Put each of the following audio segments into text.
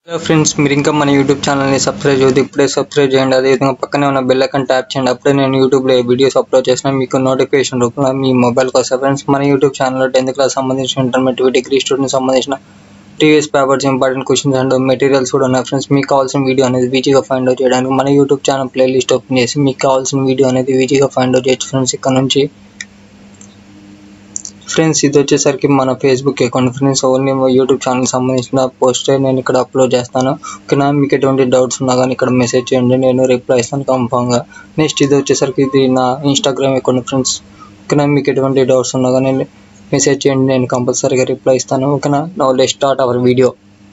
hello friends మీరు ఇంకా మన యూట్యూబ్ ఛానల్ని సబ్స్క్రైబ్ చేయొద్దు ఇప్పుడే సబ్స్క్రైబ్ చేయండి అదేవిధంగా పక్కనే ఉన్న బెల్ ఐకాన్ ట్యాప్ చేయండి అప్పుడే నేను యూట్యూబ్లో వీడియోస్ అప్లోడ్ చేసిన మీకు నోటిఫికేషన్ రూపంలో మీ మొబైల్కి వస్తాయి ఫ్రెండ్స్ మన యూట్యూబ్ ఛానల్లో టెన్త్ క్లాస్ సంబంధించిన ఇంటర్మీడియట్ డిగ్రీ స్టూడెంట్ సంబంధించిన TVS papers important questions and materials కూడా ఉన్నాయి ఫ్రెండ్స్ మీకు కావాల్సిన వీడియో అనేది ఈజీగా ఫైండ్ అవుట్ చేయడానికి మన యూట్యూబ్ ఛానల్ ప్లేలిస్ట్ ఓపెన్ చేసి మీకు కావాల్సిన వీడియో అనేది ఈజీగా ఫైండ్ అవుట్ చేయొచ్చు ఫ్రెండ్స్ ఇక్కడ నుంచి ఫ్రెండ్స్ ఇది వచ్చేసరికి మన ఫేస్బుక్ అకౌంట్ ఫ్రెండ్స్ ఓన్లీ మా యూట్యూబ్ ఛానల్ సంబంధించిన పోస్టర్ నేను ఇక్కడ అప్లోడ్ చేస్తాను ఓకేనా మీకు ఎటువంటి డౌట్స్ ఉన్నా కానీ ఇక్కడ మెసేజ్ చేయండి నేను రిప్లై ఇస్తాను కన్ఫామ్గా నెక్స్ట్ ఇది వచ్చేసరికి ఇది నా ఇన్స్టాగ్రామ్ అకౌంట్ ఫ్రెండ్స్ ఓకేనా మీకు ఎటువంటి డౌట్స్ ఉన్నా కానీ మెసేజ్ చేయండి నేను కంపల్సరీగా రిప్లై ఇస్తాను ఓకేనా no let start our video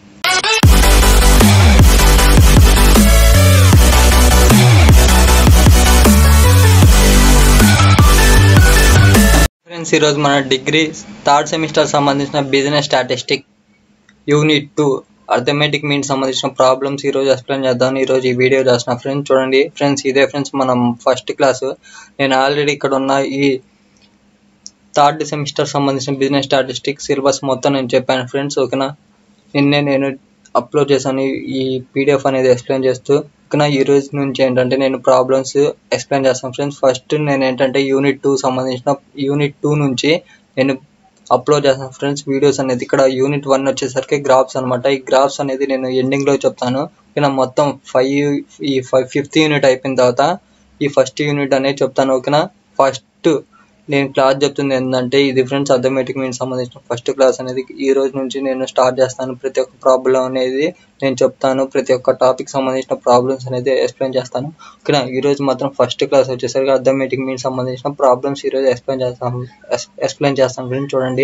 friends ఈరోజు మన డిగ్రీ థర్డ్ సెమిస్టర్ సంబంధించిన business statistic unit two arithmetic mean సంబంధించిన ప్రాబ్లమ్స్ ఈరోజు ఎక్స్ప్లెయిన్ చేద్దాం ఈరోజు ఈ వీడియో చేసిన ఫ్రెండ్స్ చూడండి ఫ్రెండ్స్ ఇదే ఫ్రెండ్స్ మనం ఫస్ట్ క్లాస్ నేను ఆల్రెడీ ఇక్కడ ఉన్న ఈ థర్డ్ సెమిస్టర్ సంబంధించిన బిజినెస్ స్టాటిస్టిక్ సిలబస్ మొత్తం నేను చెప్పాను ఫ్రెండ్స్ ఓకేనా నిన్నే నేను అప్లోడ్ చేశాను ఈ- ఈ పీడిఎఫ్ అనేది ఎక్స్ప్లెయిన్ చేస్తూ ఓకేనా ఈ రోజు నుంచి ఏంటంటే నేను ప్రాబ్లమ్స్ ఎక్స్ప్లెయిన్ చేస్తాను ఫ్రెండ్స్ ఫస్ట్ నేను ఏంటంటే యూనిట్ టూ సంబంధించిన యూనిట్ టూ నుంచి నేను అప్లోడ్ చేస్తాను ఫ్రెండ్స్ వీడియోస్ అనేది ఇక్కడ యూనిట్ వన్ వచ్చేసరికి గ్రాఫ్స్ అన్నమాట ఈ గ్రాఫ్స్ అనేది నేను ఎండింగ్ లో చెప్తాను ఓకేనా మొత్తం ఫైవ్ ఈ ఫైవ్ ఫిఫ్త్ యూనిట్ అయిపోయిన తర్వాత ఈ ఫస్ట్ యూనిట్ అనేది చెప్తాను ఓకేనా ఫస్ట్ నేను క్లాస్ చెప్తుంది ఏంటంటే ఇది ఫ్రెండ్స్ అథమెటిక్ మీన్ సంబంధించిన ఫస్ట్ క్లాస్ అనేది ఈ రోజు నుంచి నేను స్టార్ట్ చేస్తాను ప్రతి ఒక్క ప్రాబ్లం అనేది నేను చెప్తాను ప్రతి ఒక్క టాపిక్ సంబంధించిన ప్రాబ్లమ్స్ అనేది ఎక్స్ప్లెయిన్ చేస్తాను ఓకేనా ఈ రోజు మాత్రం ఫస్ట్ క్లాస్ వచ్చేసరికి అథమెటిక్ మీన్ సంబంధించిన ప్రాబ్లమ్స్ ఈ రోజు ఎక్స్ప్లెయిన్ చేస్తాను ఎక్స్ప్లెయిన్ చేస్తాను ఫ్రెండ్స్ చూడండి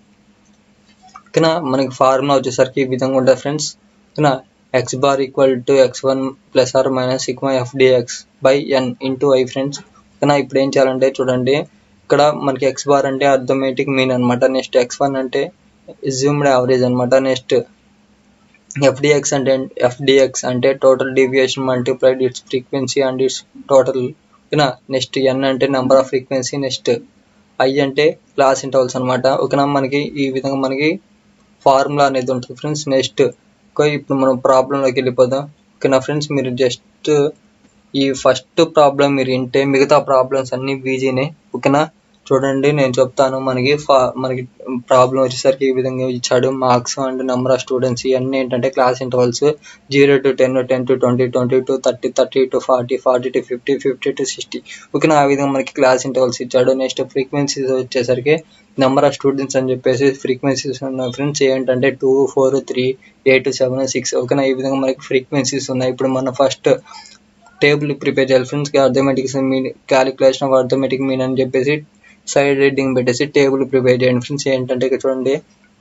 ఓకేనా మనకి ఫార్ములా వచ్చేసరికి ఈ విధంగా ఉంటుంది ఫ్రెండ్స్ ఓకేనా X bar equal to X one plus or minus sigma F DX by N into I friends ఓకేనా ఇప్పుడు ఏం చేయాలంటే చూడండి ఇక్కడ మనకి ఎక్స్ బార్ అంటే అర్థమెటిక్ మీన్ అనమాట నెక్స్ట్ ఎక్స్ వన్ అంటే ఇజ్యూమ్డ్ యావరేజ్ అనమాట నెక్స్ట్ ఎఫ్డిఎక్స్ అంటే ఎఫ్డిఎక్స్ అంటే total deviation multiplied its frequency and its total ఓకేనా నెక్స్ట్ ఎన్ అంటే number of frequency next I అంటే క్లాస్ ఇంటర్వల్స్ అనమాట ఓకేనా మనకి ఈ విధంగా మనకి ఫార్ములా అనేది ఉంటుంది ఫ్రెండ్స్ నెక్స్ట్ ఇప్పుడు మనం ప్రాబ్లంలోకి వెళ్ళిపోదాం ఓకేనా ఫ్రెండ్స్ మీరు జస్ట్ ఈ ఫస్ట్ ప్రాబ్లం మీరు వింటే మిగతా ప్రాబ్లమ్స్ అన్ని ఈజీనే ఓకేనా చూడండి నేను చెప్తాను మనకి ఫా- మనకి ప్రాబ్లం వచ్చేసరికి ఈ విధంగా ఇచ్చాడు marks and number of students ఇవన్నీ ఏంటంటే class intervals zero to ten ten to twenty twenty to thirty thirty to forty forty to fifty fifty to sixty ఓకేనా ఆ విధంగా మనకి క్లాస్ ఇంటర్వల్స్ ఇచ్చాడు నెక్స్ట్ ఫ్రీక్వెన్సీస్ వచ్చేసరికి నెంబర్ ఆఫ్ స్టూడెంట్స్ అని చెప్పేసి ఫ్రీక్వెన్సీస్ ఉన్నాయి ఫ్రెండ్స్ ఏంటంటే two four three eight seven six ఓకేనా ఈ విధంగా మనకి ఫ్రీక్వెన్సీస్ ఉన్నాయి ఇప్పుడు మన ఫస్ట్ టేబుల్ ప్రిపేర్ చేయాలి friends arithmetics mean calculation of arithmetic mean అని చెప్పేసి సైడ్ రీడింగ్ పెట్టేసి టేబుల్ ప్రిపేర్ చేయండి ఫ్రెండ్స్ ఏంటంటే ఇక్కడ చూడండి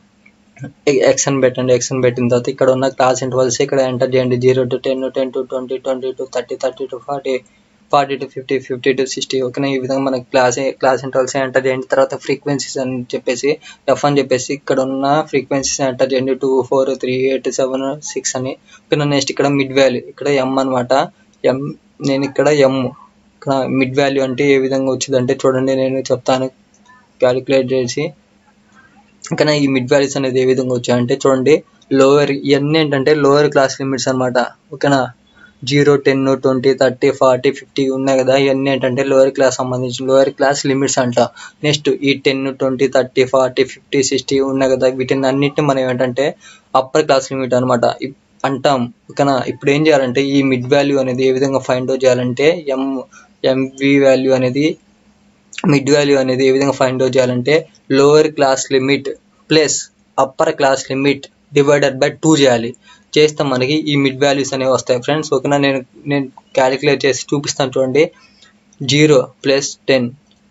ఎక్స్ అని పెట్టండి ఎక్స్ అని పెట్టిన తర్వాత ఇక్కడ ఉన్న క్లాస్ ఇంటర్వల్స్ ఇక్కడ ఎంటర్ చేయండి zero to ten ten to twenty twenty to thirty thirty to forty forty to fifty fifty to sixty ఓకేనా ఈ విధంగా మనకి క్లాస్ క్లాస్ ఇంటర్వల్స్ ఎంటర్ చేయండి తర్వాత ఫ్రీక్వెన్సీస్ అని చెప్పేసి ఎఫ్ అని చెప్పేసి ఇక్కడ ఉన్న ఫ్రీక్వెన్సీస్ ఎంటర్ చేయండి two four three eight seven six అని ఓకేనా నెక్స్ట్ ఇక్కడ మిడ్ వాల్యూ ఇక్కడ ఎం అనమాట ఎం నేను ఇక్కడ ఎం ఇక్కడ మిడ్ వాల్యూ అంటే ఏ విధంగా వచ్చిందంటే చూడండి నేను చెప్తాను క్యాలిక్యులేట్ చేసి ఓకేనా ఈ మిడ్ వాల్యూస్ అనేది ఏ విధంగా వచ్చాయంటే చూడండి లోవర్ ఇవన్నీ ఏంటంటే లోవర్ క్లాస్ లిమిట్స్ అన్నమాట ఓకేనా zero ten twenty thirty forty fifty ఉన్నాయి కదా ఇవన్నీ ఏంటంటే లోవర్ క్లాస్ సంబంధించిన లోవర్ క్లాస్ లిమిట్స్ అంట నెక్స్ట్ ఈ ten twenty thirty forty fifty sixty ఉన్నాయి కదా వీటిని అన్నిటిని మనం ఏంటంటే అప్పర్ క్లాస్ లిమిట్ అనమాట అంటాం ఓకేనా ఇప్పుడు ఏం చేయాలంటే ఈ మిడ్ వాల్యూ అనేది ఏ విధంగా ఫైండ్ అవుట్ చేయాలంటే ఎం ఎంవి వాల్యూ అనేది మిడ్ వాల్యూ అనేది ఏ విధంగా ఫైండ్ అవుట్ చేయాలంటే lower class limit plus upper class limit divided by two చేయాలి చేస్తే మనకి ఈ మిడ్ వాల్యూస్ అనేవి వస్తాయి ఫ్రెండ్స్ ఓకేనా నేను నేను క్యాలిక్యులేట్ చేసి చూపిస్తాను చూడండి జీరో ప్లస్ టెన్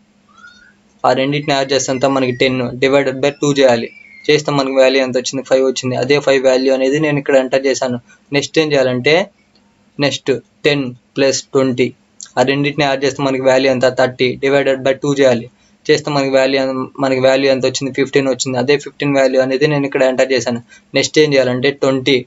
ఆ రెండింటిని యాడ్ చేస్తే అంతా మనకి టెన్ డివైడెడ్ బై టూ చేయాలి చేస్తే మనకి వాల్యూ ఎంత వచ్చింది ఫైవ్ వచ్చింది అదే ఫైవ్ వాల్యూ అనేది నేను ఇక్కడ ఎంటర్ చేశాను నెక్స్ట్ ఏం చేయాలంటే నెక్స్ట్ టెన్ ప్లస్ ట్వంటీ ఆ రెండింటిని యాడ్ చేస్తే మనకి వాల్యూ ఎంత థర్టీ డివైడెడ్ బై టూ చేయాలి చేస్తే మనకి వాల్యూ మనకి వాల్యూ ఎంత వచ్చింది ఫిఫ్టీన్ వచ్చింది అదే ఫిఫ్టీన్ వాల్యూ అనేది నేను ఇక్కడ ఎంటర్ చేశాను నెక్స్ట్ ఏం చేయాలంటే ట్వంటీ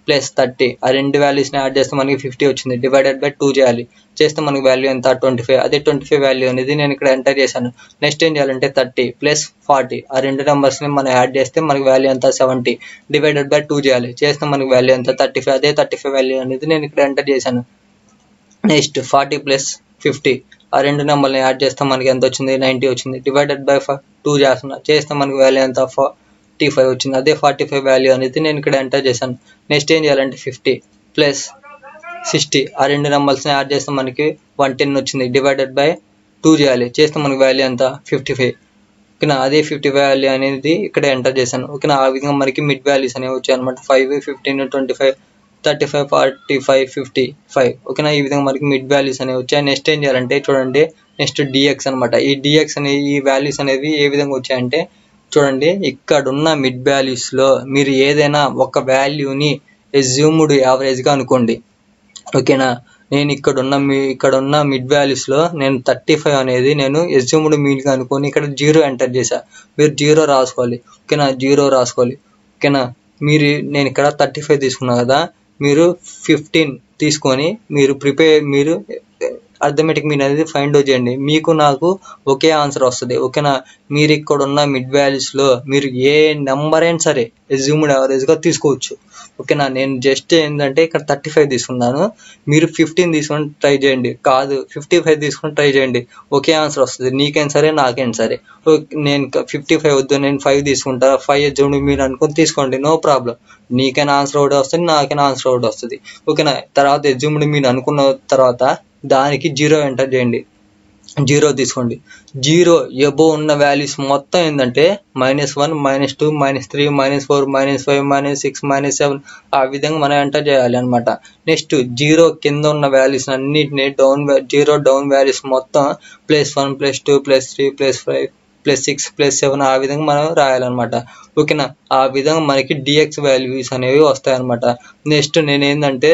ప్లస్ థర్టీ ఆ రెండు వాల్యూస్ని యాడ్ చేస్తే మనకి ఫిఫ్టీ వచ్చింది డివైడెడ్ బై టూ చేయాలి చేస్తే మనకి వాల్యూ ఎంత ట్వంటీ ఫైవ్ అదే ట్వంటీ ఫైవ్ వాల్యూ అనేది నేను ఇక్కడ ఎంటర్ చేశాను నెక్స్ట్ ఏం చేయాలంటే థర్టీ ప్లస్ ఫార్టీ ఆ రెండు నెంబర్స్ని మనం యాడ్ చేస్తే మనకి వాల్యూ ఎంత సెవెంటీ డివైడెడ్ బై టూ చేయాలి చేస్తే మనకి వాల్యూ ఎంత థర్టీ ఫైవ్ అదే థర్టీ ఫైవ్ వాల్యూ అనేది నేను ఇక్కడ ఎంటర్ చేశాను నెక్స్ట్ ఫార్టీ ప్లస్ ఫిఫ్టీ ఆ రెండు నెంబర్ని యాడ్ చేస్తే మనకి ఎంత వచ్చింది నైంటీ వచ్చింది డివైడెడ్ బై టూ చేస్తున్నా చేస్తే మనకి వాల్యూ ఎంత ఫార్టీ ఫైవ్ వచ్చింది అదే ఫార్టీ ఫైవ్ వాల్యూ అనేది నేను ఇక్కడ ఎంటర్ చేశాను నెక్స్ట్ ఏం చేయాలంటే ఫిఫ్టీ ప్లస్ సిక్స్టీ ఆ రెండు నెంబర్స్ని యాడ్ చేస్తే మనకి వన్ టెన్ వచ్చింది డివైడెడ్ బై టూ చేయాలి చేస్తే మనకి వాల్యూ ఎంత ఫిఫ్టీ ఫైవ్ ఓకేనా అదే ఫిఫ్టీ వాల్యూ అనేది ఇక్కడ ఎంటర్ చేశాను ఓకేనా ఆ విధంగా మనకి మిడ్ వాల్యూస్ అనేవి వచ్చాయి అనమాట five fifteen twenty five thirty five forty five fifty five ఓకేనా ఈ విధంగా మనకి మిడ్ వాల్యూస్ అనేవి వచ్చాయి నెక్స్ట్ ఏం చేయాలంటే చూడండి నెక్స్ట్ డిఎక్స్ అనమాట ఈ డిఎక్స్ అనే ఈ వాల్యూస్ అనేవి ఏ విధంగా వచ్చాయంటే చూడండి ఇక్కడ ఉన్న మిడ్ వాల్యూస్లో మీరు ఏదైనా ఒక వాల్యూని ఎజ్యూమ్డ్ యావరేజ్గా అనుకోండి ఓకేనా నేను ఇక్కడ ఉన్న మీ ఇక్కడ ఉన్న మిడ్ వాల్యూస్లో నేను థర్టీ ఫైవ్ అనేది నేను ఎజ్యూమ్డ్ మీన్గా అనుకొని ఇక్కడ జీరో ఎంటర్ చేశా మీరు జీరో రాసుకోవాలి ఓకేనా జీరో రాసుకోవాలి ఓకేనా మీరు నేను ఇక్కడ థర్టీ ఫైవ్ తీసుకున్నా కదా మీరు ఫిఫ్టీన్ తీసుకొని మీరు ప్రిపేర్ మీరు అర్థమెటిక్ మీన్ అనేది ఫైండ్ అవుట్ చేయండి మీకు నాకు ఒకే ఆన్సర్ వస్తుంది ఓకేనా మీరు ఇక్కడ ఉన్న మిడ్ వాల్యూస్లో మీరు ఏ నెంబర్ అయినా సరే ఎజ్యూమ్డ్ యావరేజ్గా తీసుకోవచ్చు ఓకేనా నేను జస్ట్ ఏంటంటే ఇక్కడ థర్టీ ఫైవ్ తీసుకున్నాను మీరు ఫిఫ్టీన్ తీసుకొని ట్రై చేయండి కాదు ఫిఫ్టీ ఫైవ్ తీసుకొని ట్రై చేయండి ఒకే ఆన్సర్ వస్తుంది నీకైనా సరే నాకైనా సరే నేను ఫిఫ్టీ ఫైవ్ వద్దు నేను ఫైవ్ తీసుకుంటా ఫైవ్ ఎజ్యూమ్డ్ మీరు అనుకొని తీసుకోండి నో ప్రాబ్లం నీకైనా ఆన్సర్ ఒకటి వస్తుంది నాకైనా ఆన్సర్ ఒకటి వస్తుంది ఓకేనా తర్వాత ఎజ్యూమ్డ్ మీరు అనుకున్న తర్వాత దానికి జీరో ఎంటర్ చేయండి జీరో తీసుకోండి జీరో ఎబో ఉన్న వాల్యూస్ మొత్తం ఏంటంటే minus one minus two minus three minus four minus five minus six minus seven ఆ విధంగా మనం ఎంటర్ చేయాలి అనమాట నెక్స్ట్ జీరో కింద ఉన్న వాల్యూస్ అన్నిటిని డౌన్ జీరో డౌన్ వాల్యూస్ మొత్తం plus one plus two plus three plus five plus six plus seven ఆ విధంగా మనం రాయాలన్నమాట ఓకేనా ఆ విధంగా మనకి డిఎక్స్ వాల్యూస్ అనేవి వస్తాయన్నమాట నెక్స్ట్ నేను ఏంటంటే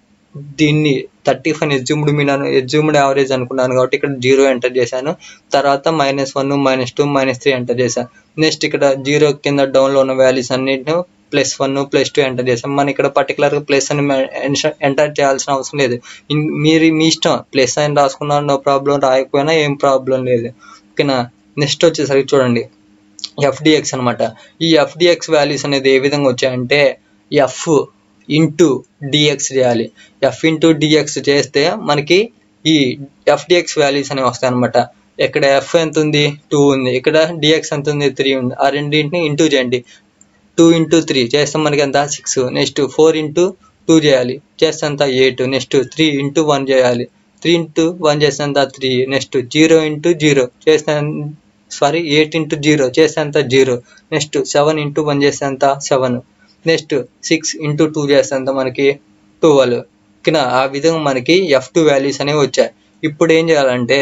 దీన్ని thirty five assumed mean assumed average అనుకున్నాను కాబట్టి ఇక్కడ జీరో ఎంటర్ చేశాను తర్వాత minus one minus two minus three enter చేశాను నెక్స్ట్ ఇక్కడ జీరో కింద డౌన్లో ఉన్న వాల్యూస్ అన్నిటిని plus one plus two enter చేసాం మనం ఇక్కడ పర్టికులర్గా ప్లస్ అని ఎంటర్ చేయాల్సిన అవసరం లేదు మీరు మీ ఇష్టం ప్లస్ అని రాసుకున్నా నో ప్రాబ్లం రాయకపోయినా ఏం ప్రాబ్లం లేదు ఓకేనా నెక్స్ట్ వచ్చేసరికి చూడండి ఎఫ్డిఎక్స్ అనమాట ఈ ఎఫ్డిఎక్స్ వాల్యూస్ అనేది ఏ విధంగా వచ్చాయంటే ఎఫ్ ఇంటూ డిఎక్స్ చేయాలి ఎఫ్ ఇంటూ డిఎక్స్ చేస్తే మనకి ఈ ఎఫ్డిఎక్స్ వాల్యూస్ అనేవి వస్తాయి అనమాట ఇక్కడ ఎఫ్ ఎంత ఉంది టూ ఉంది ఇక్కడ డిఎక్స్ ఎంత ఉంది త్రీ ఉంది ఆ రెండింటిని ఇంటూ చేయండి టూ ఇంటూ త్రీ చేస్తే మనకి ఎంత six next four into two చేయాలి చేస్తే ఎంత eight next three into one చేయాలి త్రీ ఇంటూ వన్ చేస్తే ఎంత three next zero into zero చేస్తే సారీ ఎయిట్ ఇంటూ జీరో చేస్తే ఎంత zero next seven into one చేస్తే ఎంత seven next six into two చేస్తే ఎంత మనకి ట్వెల్వ్ ఓకేనా ఆ విధంగా మనకి ఎఫ్ టూ వాల్యూస్ అనేవి వచ్చాయి ఇప్పుడు ఏం చేయాలంటే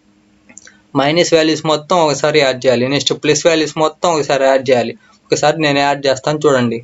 మైనస్ వాల్యూస్ మొత్తం ఒకసారి యాడ్ చేయాలి నెక్స్ట్ ప్లస్ వాల్యూస్ మొత్తం ఒకసారి యాడ్ చేయాలి ఒకసారి నేను యాడ్ చేస్తాను చూడండి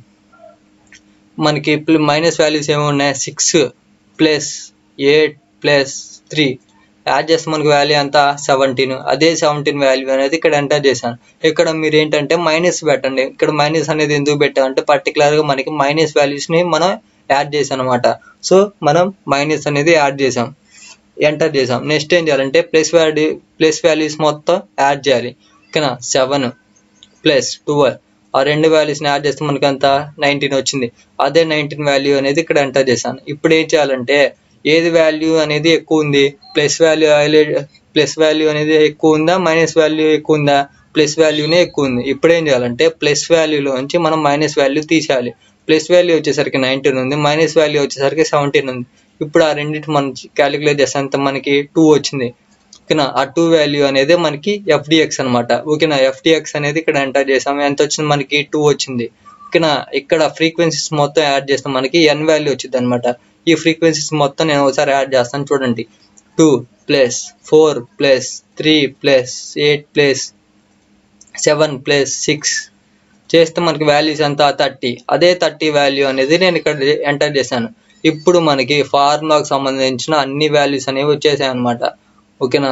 మనకి మైనస్ వాల్యూస్ ఏమున్నాయి six plus eight plus three add చేస్తే మనకి వాల్యూ ఎంత సెవెంటీన్ అదే సెవెంటీన్ వాల్యూ అనేది ఇక్కడ ఎంటర్ చేశాను ఇక్కడ మీరు ఏంటంటే మైనస్ పెట్టండి ఇక్కడ మైనస్ అనేది ఎందుకు పెట్టామంటే పర్టికులర్గా మనకి మైనస్ వాల్యూస్ని మనం యాడ్ చేసాం అనమాట సో మనం మైనస్ అనేది యాడ్ చేసాం ఎంటర్ చేసాం నెక్స్ట్ ఏం చేయాలంటే ప్లస్ వాల్యూ ప్లస్ వాల్యూస్ మొత్తం యాడ్ చేయాలి ఓకేనా సెవెన్ ప్లస్ ట్వెల్వ్ ఆ రెండు వాల్యూస్ని యాడ్ చేస్తే మనకి అంత నైన్టీన్ వచ్చింది అదే నైన్టీన్ వాల్యూ అనేది ఇక్కడ ఎంటర్ చేశాను ఇప్పుడు ఏం చేయాలంటే ఏది వాల్యూ అనేది ఎక్కువ ఉంది ప్లస్ వాల్యూ ప్లస్ వాల్యూ అనేది ఎక్కువ ఉందా మైనస్ వాల్యూ ఎక్కువ ఉందా ప్లస్ వాల్యూనే ఎక్కువ ఉంది ఇప్పుడు ఏం చేయాలంటే ప్లస్ వాల్యూలోంచి మనం మైనస్ వాల్యూ తీసేయాలి ప్లస్ వాల్యూ వచ్చేసరికి నైన్టీన్ ఉంది మైనస్ వాల్యూ వచ్చేసరికి సెవెంటీన్ ఉంది ఇప్పుడు ఆ రెండింటి మనం క్యాలిక్యులేట్ చేస్తే అంత మనకి టూ వచ్చింది ఓకేనా ఆ టూ వాల్యూ అనేది మనకి ఎఫ్డిఎక్స్ అనమాట ఓకేనా ఎఫ్డిఎక్స్ అనేది ఇక్కడ ఎంటర్ చేసాం ఎంత వచ్చింది మనకి టూ వచ్చింది ఓకేనా ఇక్కడ ఫ్రీక్వెన్సీస్ మొత్తం యాడ్ చేస్తే మనకి ఎన్ వాల్యూ వచ్చింది అనమాట ఈ ఫ్రీక్వెన్సీస్ మొత్తం నేను ఒకసారి యాడ్ చేస్తాను చూడండి two plus four plus three plus eight plus seven plus six చేస్తే మనకి వాల్యూస్ ఎంత థర్టీ అదే థర్టీ వాల్యూ అనేది నేను ఇక్కడ ఎంటర్ చేశాను ఇప్పుడు మనకి ఫార్ములాకి సంబంధించిన అన్ని వాల్యూస్ అనేవి వచ్చేసాయి అనమాట ఓకేనా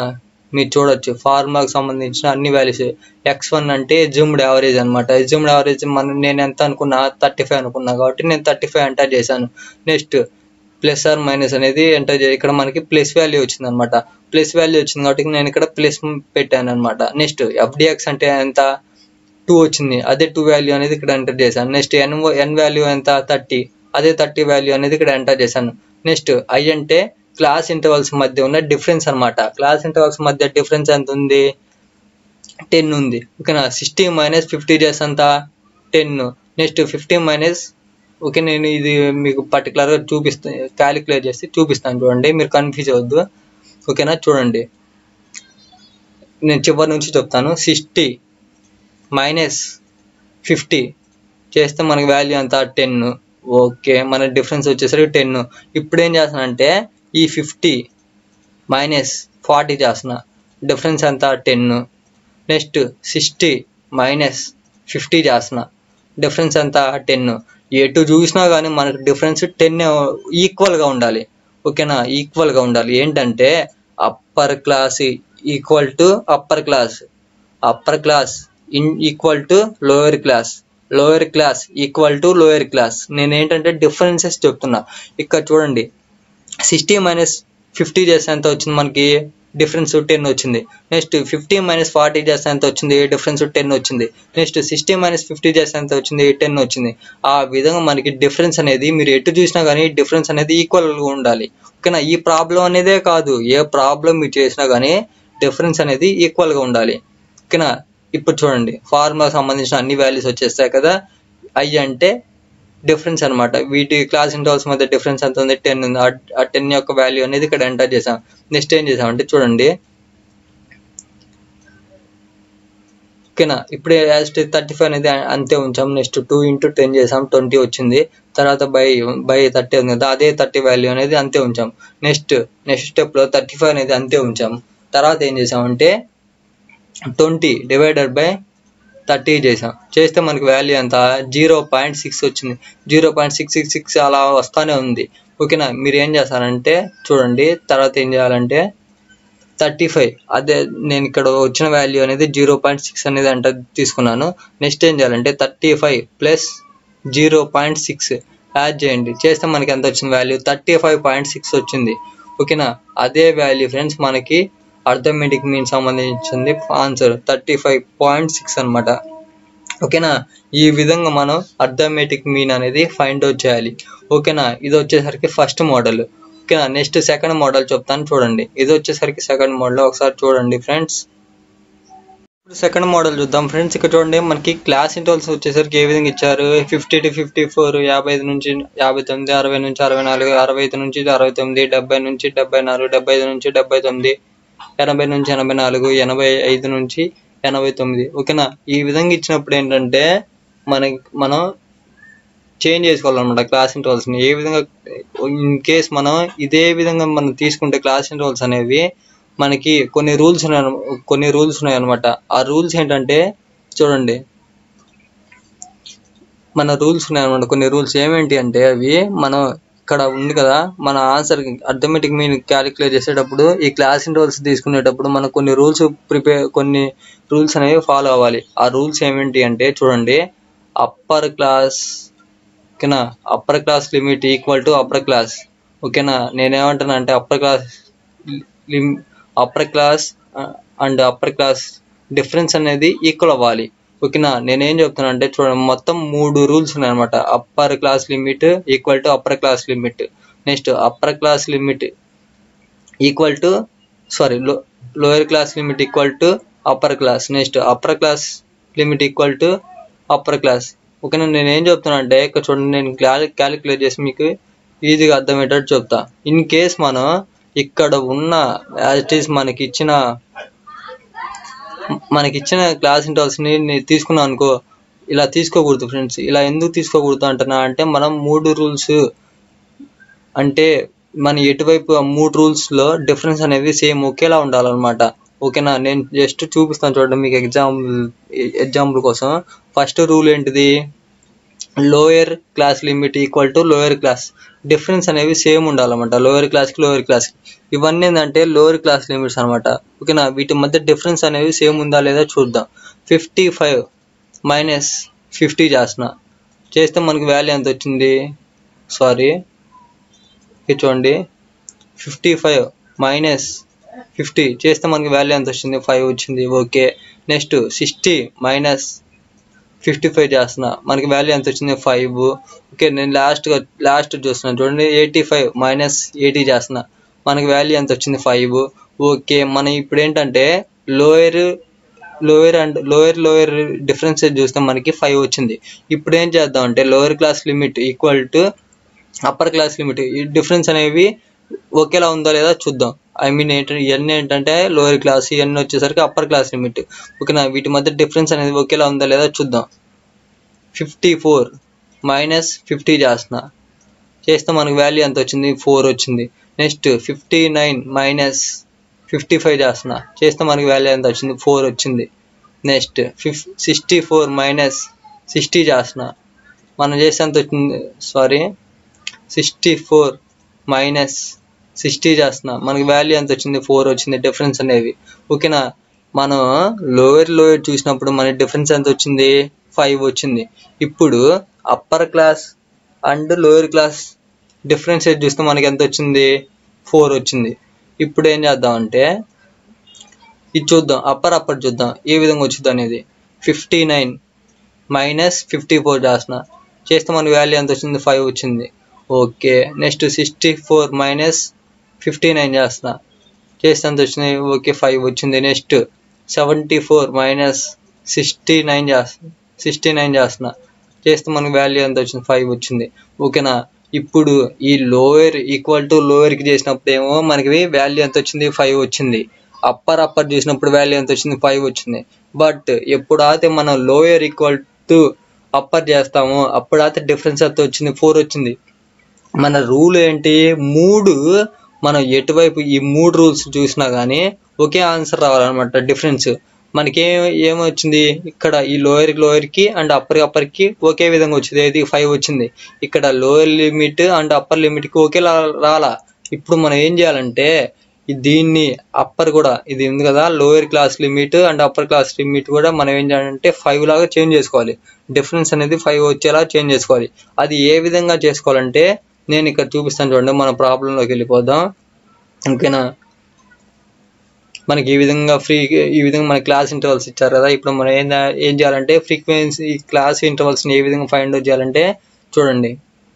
మీరు చూడొచ్చు ఫార్ములాకి సంబంధించిన అన్ని వాల్యూస్ ఎక్స్ వన్ అంటే ఎజ్యూమ్డ్ యావరేజ్ అనమాట ఎజ్యూమ్డ్ యావరేజ్ మన నేను ఎంత అనుకున్నా థర్టీ ఫైవ్ అనుకున్నా కాబట్టి నేను థర్టీ ఫైవ్ ఎంటర్ చేశాను నెక్స్ట్ ప్లస్ ఆర్ మైనస్ అనేది ఎంటర్ చే ఇక్కడ మనకి ప్లస్ వాల్యూ వచ్చింది అనమాట ప్లస్ వాల్యూ వచ్చింది కాబట్టి నేను ఇక్కడ ప్లస్ పెట్టాను అనమాట నెక్స్ట్ ఎఫ్డిఎక్స్ అంటే ఎంత టూ వచ్చింది అదే టూ వాల్యూ అనేది ఇక్కడ ఎంటర్ చేశాను నెక్స్ట్ ఎన్ ఎన్ వాల్యూ ఎంత థర్టీ అదే థర్టీ వాల్యూ అనేది ఇక్కడ ఎంటర్ చేశాను నెక్స్ట్ ఐ అంటే క్లాస్ ఇంటర్వల్స్ మధ్య ఉన్న డిఫరెన్స్ అనమాట క్లాస్ ఇంటర్వల్స్ మధ్య డిఫరెన్స్ ఎంత ఉంది టెన్ ఉంది ఓకేనా సిక్స్టీ మైనస్ ఫిఫ్టీ చేస్తే ఎంత ten next fifty minus okay నేను ఇది మీకు పర్టికులర్గా చూపిస్తా క్యాలిక్యులేట్ చేసి చూపిస్తాను చూడండి మీరు కన్ఫ్యూజ్ అవ్వద్దు ఓకేనా చూడండి నేను చివరి నుంచి చెప్తాను సిక్స్టీ మైనస్ ఫిఫ్టీ చేస్తే మనకి వాల్యూ ఎంత టెన్ ఓకే మన డిఫరెన్స్ వచ్చేసరికి టెన్ ఇప్పుడు ఏం చేస్తానంటే ఈ ఫిఫ్టీ మైనస్ ఫార్టీ చేస్తున్నా డిఫరెన్స్ ఎంత ten next sixty minus fifty చేస్తున్నా డిఫరెన్స్ ఎంత టెన్ ఎటు చూసినా కానీ మనకు డిఫరెన్స్ టెన్ ఈక్వల్గా ఉండాలి ఓకేనా ఈక్వల్గా ఉండాలి ఏంటంటే upper class equal to upper class upper class in equal to lower class lower class equal to lower class నేను ఏంటంటే డిఫరెన్సెస్ చెప్తున్నా ఇక్కడ చూడండి సిక్స్టీ మైనస్ ఫిఫ్టీ చేస్తే ఎంత వచ్చింది మనకి డిఫరెన్స్ టెన్ వచ్చింది నెక్స్ట్ ఫిఫ్టీ మైనస్ ఫార్టీ చేస్తే ఎంత వచ్చింది డిఫరెన్స్ టెన్ వచ్చింది నెక్స్ట్ సిక్స్టీ మైనస్ ఫిఫ్టీ చేస్తే ఎంత వచ్చింది టెన్ వచ్చింది ఆ విధంగా మనకి డిఫరెన్స్ అనేది మీరు ఎటు చూసినా కానీ డిఫరెన్స్ అనేది ఈక్వల్గా ఉండాలి ఓకేనా ఈ ప్రాబ్లం అనేదే కాదు ఏ ప్రాబ్లం మీరు చేసినా కానీ డిఫరెన్స్ అనేది ఈక్వల్గా ఉండాలి ఓకేనా ఇప్పుడు చూడండి ఫార్ములా సంబంధించిన అన్ని వాల్యూస్ వచ్చేస్తాయి కదా ఐ అంటే డిఫరెన్స్ అనమాట వీటి క్లాస్ ఇంటర్వల్స్ మధ్య డిఫరెన్స్ ఎంత ఉంది టెన్ ఉంది ఆ టెన్ యొక్క వాల్యూ అనేది ఇక్కడ ఎంటర్ చేసాం నెక్స్ట్ ఏం చేసాం అంటే చూడండి ఓకేనా ఇప్పుడు యాజ్ థర్టీ ఫైవ్ అనేది అంతే ఉంచాం నెక్స్ట్ టూ ఇంటూ టెన్ చేసాం ట్వంటీ వచ్చింది తర్వాత బై బై థర్టీ ఉంది కదా అదే థర్టీ వాల్యూ అనేది అంతే ఉంచాం నెక్స్ట్ నెక్స్ట్ స్టెప్లో థర్టీ ఫైవ్ అనేది అంతే ఉంచాం తర్వాత ఏం చేసామంటే ట్వంటీ డివైడెడ్ బై థర్టీ చేసాం చేస్తే మనకి వాల్యూ ఎంత జీరో పాయింట్ సిక్స్ వచ్చింది zero point six six six అలా వస్తానే ఉంది ఓకేనా మీరు ఏం చేస్తారంటే చూడండి తర్వాత ఏం చేయాలంటే థర్టీ ఫైవ్ అదే నేను ఇక్కడ వచ్చిన వాల్యూ అనేది జీరో పాయింట్ సిక్స్ అనేది అంటే తీసుకున్నాను నెక్స్ట్ ఏం చేయాలంటే thirty five plus zero point six add చేయండి చేస్తే మనకి ఎంత వచ్చింది value thirty five point six వచ్చింది ఓకేనా అదే వాల్యూ ఫ్రెండ్స్ మనకి అర్థమెటిక్ మీన్ సంబంధించింది answer thirty five point six అనమాట ఓకేనా ఈ విధంగా మనం అర్థమెటిక్ మీన్ అనేది ఫైండ్ అవుట్ చేయాలి ఓకేనా ఇది వచ్చేసరికి ఫస్ట్ మోడల్ ఓకేనా నెక్స్ట్ సెకండ్ మోడల్ చెప్తాను చూడండి ఇది వచ్చేసరికి సెకండ్ మోడల్ ఒకసారి చూడండి ఫ్రెండ్స్ ఇప్పుడు సెకండ్ మోడల్ చూద్దాం ఫ్రెండ్స్ ఇక్కడ చూడండి మనకి క్లాస్ ఇంటర్వల్స్ వచ్చేసరికి ఏ విధంగా ఇచ్చారు ఫిఫ్టీ టు ఫిఫ్టీ ఫోర్ యాభై ఐదు నుంచి యాభై తొమ్మిది అరవై నుంచి అరవై నాలుగు అరవై ఐదు నుంచి అరవై తొమ్మిది డెబ్బై నుంచి డెబ్బై నాలుగు డెబ్బై ఐదు నుంచి డెబ్బై తొమ్మిది ఎనభై నుంచి ఎనభై నాలుగు ఎనభై ఐదు నుంచి ఎనభై తొమ్మిది ఓకేనా ఈ విధంగా ఇచ్చినప్పుడు ఏంటంటే మనకి మనం చేంజ్ చేసుకోవాలన్నమాట క్లాస్ ఇంటర్వల్స్ని ఏ విధంగా ఇన్ కేస్ మనం ఇదే విధంగా మనం తీసుకుంటే క్లాస్ ఇంటర్వల్స్ అనేవి మనకి కొన్ని రూల్స్ ఉన్నాయి కొన్ని రూల్స్ ఉన్నాయి అనమాట ఆ రూల్స్ ఏంటంటే చూడండి మన రూల్స్ ఉన్నాయన్నమాట కొన్ని రూల్స్ ఏమేంటి అంటే అవి మనం ఇక్కడ ఉంది కదా మన ఆన్సర్ అర్థమెటిక్ మీన్ క్యాలిక్యులేట్ చేసేటప్పుడు ఈ క్లాస్ ఇంటర్వల్స్ తీసుకునేటప్పుడు మనం కొన్ని రూల్స్ ప్రిపేర్ కొన్ని రూల్స్ అనేవి ఫాలో అవ్వాలి ఆ రూల్స్ ఏమేంటి అంటే చూడండి అప్పర్ క్లాస్ ఓకేనా upper class limit equal to upper class ఓకేనా నేనేమంటున్నా అంటే upper class lim upper class and upper class difference అనేది ఈక్వల్ అవ్వాలి ఓకేనా నేనేం చెప్తున్నా అంటే చూడండి మొత్తం మూడు రూల్స్ ఉన్నాయన్నమాట upper class limit equal to upper class limit next upper class limit equal to sorry low lower class limit equal to upper class next upper class limit equal to upper class ఓకేనా నేను ఏం చెప్తున్నా అంటే ఇక్కడ చూడండి నేను calculate చేసి మీకు ఈజీగా అర్థమయ్యేటట్టు చెప్తా ఇన్ కేస్ మనం ఇక్కడ ఉన్న యాజ్ ఇట్ ఈస్ మనకి ఇచ్చిన మనకి ఇచ్చిన క్లాస్ ఇంటర్వల్స్ని నేను తీసుకున్నాను అనుకో ఇలా తీసుకోకూడదు ఫ్రెండ్స్ ఇలా ఎందుకు తీసుకోకూడదు అంటున్నా అంటే మనం మూడు రూల్స్ అంటే మన ఎటువైపు ఆ మూడు రూల్స్లో డిఫరెన్స్ అనేది సేమ్ ఒకేలా ఉండాలన్నమాట ఓకేనా నేను జస్ట్ చూపిస్తాను చూడండి మీకు ఎగ్జాంపుల్ ఎగ్జాంపుల్ కోసం ఫస్ట్ రూల్ ఏంటిది lower class limit equal to lower class difference అనేవి సేమ్ ఉండాలన్నమాట లోయర్ క్లాస్కి లోయర్ క్లాస్కి ఇవన్నీ ఏంటంటే లోయర్ క్లాస్ లిమిట్స్ అనమాట ఓకేనా వీటి మధ్య డిఫరెన్స్ అనేవి సేమ్ ఉందా లేదా చూద్దాం ఫిఫ్టీ ఫైవ్ మైనస్ ఫిఫ్టీ చేసిన చేస్తే మనకి వాల్యూ ఎంత వచ్చింది సారీ ఇది చూడండి ఫిఫ్టీ ఫైవ్ మైనస్ ఫిఫ్టీ చేస్తే మనకి వాల్యూ ఎంత వచ్చింది ఫైవ్ వచ్చింది okay next sixty minus fifty five చేస్తున్నా మనకి వాల్యూ ఎంత వచ్చింది ఫైవ్ ఓకే నేను లాస్ట్గా లాస్ట్ చూస్తున్నాను చూడండి ఎయిటీ ఫైవ్ మైనస్ ఎయిటీ చేస్తున్నా మనకి వాల్యూ ఎంత వచ్చింది ఫైవ్ ఓకే మనం ఇప్పుడు ఏంటంటే lower lower and lower lower difference చూస్తే మనకి ఫైవ్ వచ్చింది ఇప్పుడు ఏం చేద్దాం అంటే lower class limit equal to upper class limit ఈ డిఫరెన్స్ అనేవి ఒకేలా ఉందా లేదా చూద్దాం ఐ మీన్ ఏంటంటే ఇవన్నీ ఏంటంటే లోయర్ క్లాస్ ఇవన్నీ వచ్చేసరికి అప్పర్ క్లాస్ లిమిట్ ఓకేనా వీటి మధ్య డిఫరెన్స్ అనేది ఒకేలా ఉందా లేదా చూద్దాం ఫిఫ్టీ ఫోర్ మైనస్ ఫిఫ్టీ చేస్తున్నా చేస్తే మనకు వాల్యూ ఎంత వచ్చింది ఫోర్ వచ్చింది next fifty nine minus fifty five చేస్తున్నా చేస్తే మనకి వాల్యూ ఎంత వచ్చింది ఫోర్ వచ్చింది next fif sixty four minus sixty చేస్తున్నా మనం చేస్తే ఎంత వచ్చింది sorry sixty four minus sixty చేస్తున్నా మనకి వాల్యూ ఎంత వచ్చింది ఫోర్ వచ్చింది డిఫరెన్స్ అనేవి ఓకేనా మనం లోయర్ లోయర్ చూసినప్పుడు మన డిఫరెన్స్ ఎంత వచ్చింది ఫైవ్ వచ్చింది ఇప్పుడు upper class and lower class difference చూస్తే మనకి ఎంత వచ్చింది ఫోర్ వచ్చింది ఇప్పుడు ఏం చేద్దాం అంటే ఇది చూద్దాం అప్పర్ అప్పర్ చూద్దాం ఏ విధంగా వచ్చింది అనేది fifty nine minus fifty four చేసిన చేస్తే మనకి వాల్యూ ఎంత వచ్చింది ఫైవ్ వచ్చింది okay next sixty four minus fifty nine చేస్తున్నా చేస్తే ఎంత వచ్చింది ఓకే ఫైవ్ వచ్చింది next seventy four minus sixty nine చేస్తా సిక్స్టీ నైన్ చేస్తున్నా చేస్తే మనకి వాల్యూ ఎంత వచ్చింది ఫైవ్ వచ్చింది ఓకేనా ఇప్పుడు ఈ లోయర్ ఈక్వల్ టు లోయర్కి చేసినప్పుడు ఏమో మనకి వాల్యూ ఎంత వచ్చింది ఫైవ్ వచ్చింది అప్పర్ అప్పర్ చేసినప్పుడు వాల్యూ ఎంత వచ్చింది ఫైవ్ వచ్చింది బట్ ఎప్పుడైతే మనం లోయర్ ఈక్వల్ టు అప్పర్ చేస్తామో అప్పుడైతే డిఫరెన్స్ అయితే వచ్చింది ఫోర్ వచ్చింది మన రూల్ ఏంటి మూడు మనం ఎటువైపు ఈ మూడు రూల్స్ చూసినా కానీ ఒకే ఆన్సర్ రావాలన్నమాట డిఫరెన్స్ మనకి ఏం ఏమొచ్చింది ఇక్కడ ఈ లోయర్ లోయర్కి అండ్ అప్పర్ అప్పర్కి ఒకే విధంగా వచ్చింది ఏది ఫైవ్ వచ్చింది ఇక్కడ లోయర్ లిమిట్ అండ్ అప్పర్ లిమిట్కి ఒకేలా రాలా ఇప్పుడు మనం ఏం చేయాలంటే ఈ దీన్ని అప్పర్ కూడా ఇది ఉంది కదా lower class limit and upper class limit కూడా మనం ఏం చేయాలంటే ఫైవ్ లాగా చేంజ్ చేసుకోవాలి డిఫరెన్స్ అనేది ఫైవ్ వచ్చేలా చేంజ్ చేసుకోవాలి అది ఏ విధంగా చేసుకోవాలంటే నేను ఇక్కడ చూపిస్తాను చూడండి మన ప్రాబ్లంలోకి వెళ్ళిపోదాం ఓకేనా మనకి ఈ విధంగా ఫ్రీ ఈ విధంగా మన క్లాస్ ఇంటర్వల్స్ ఇచ్చారు కదా ఇప్పుడు మనం ఏం ఏం చేయాలంటే ఫ్రీక్వెన్సీ క్లాస్ ఇంటర్వల్స్ని ఏ విధంగా ఫైండ్ అవుట్ చేయాలంటే చూడండి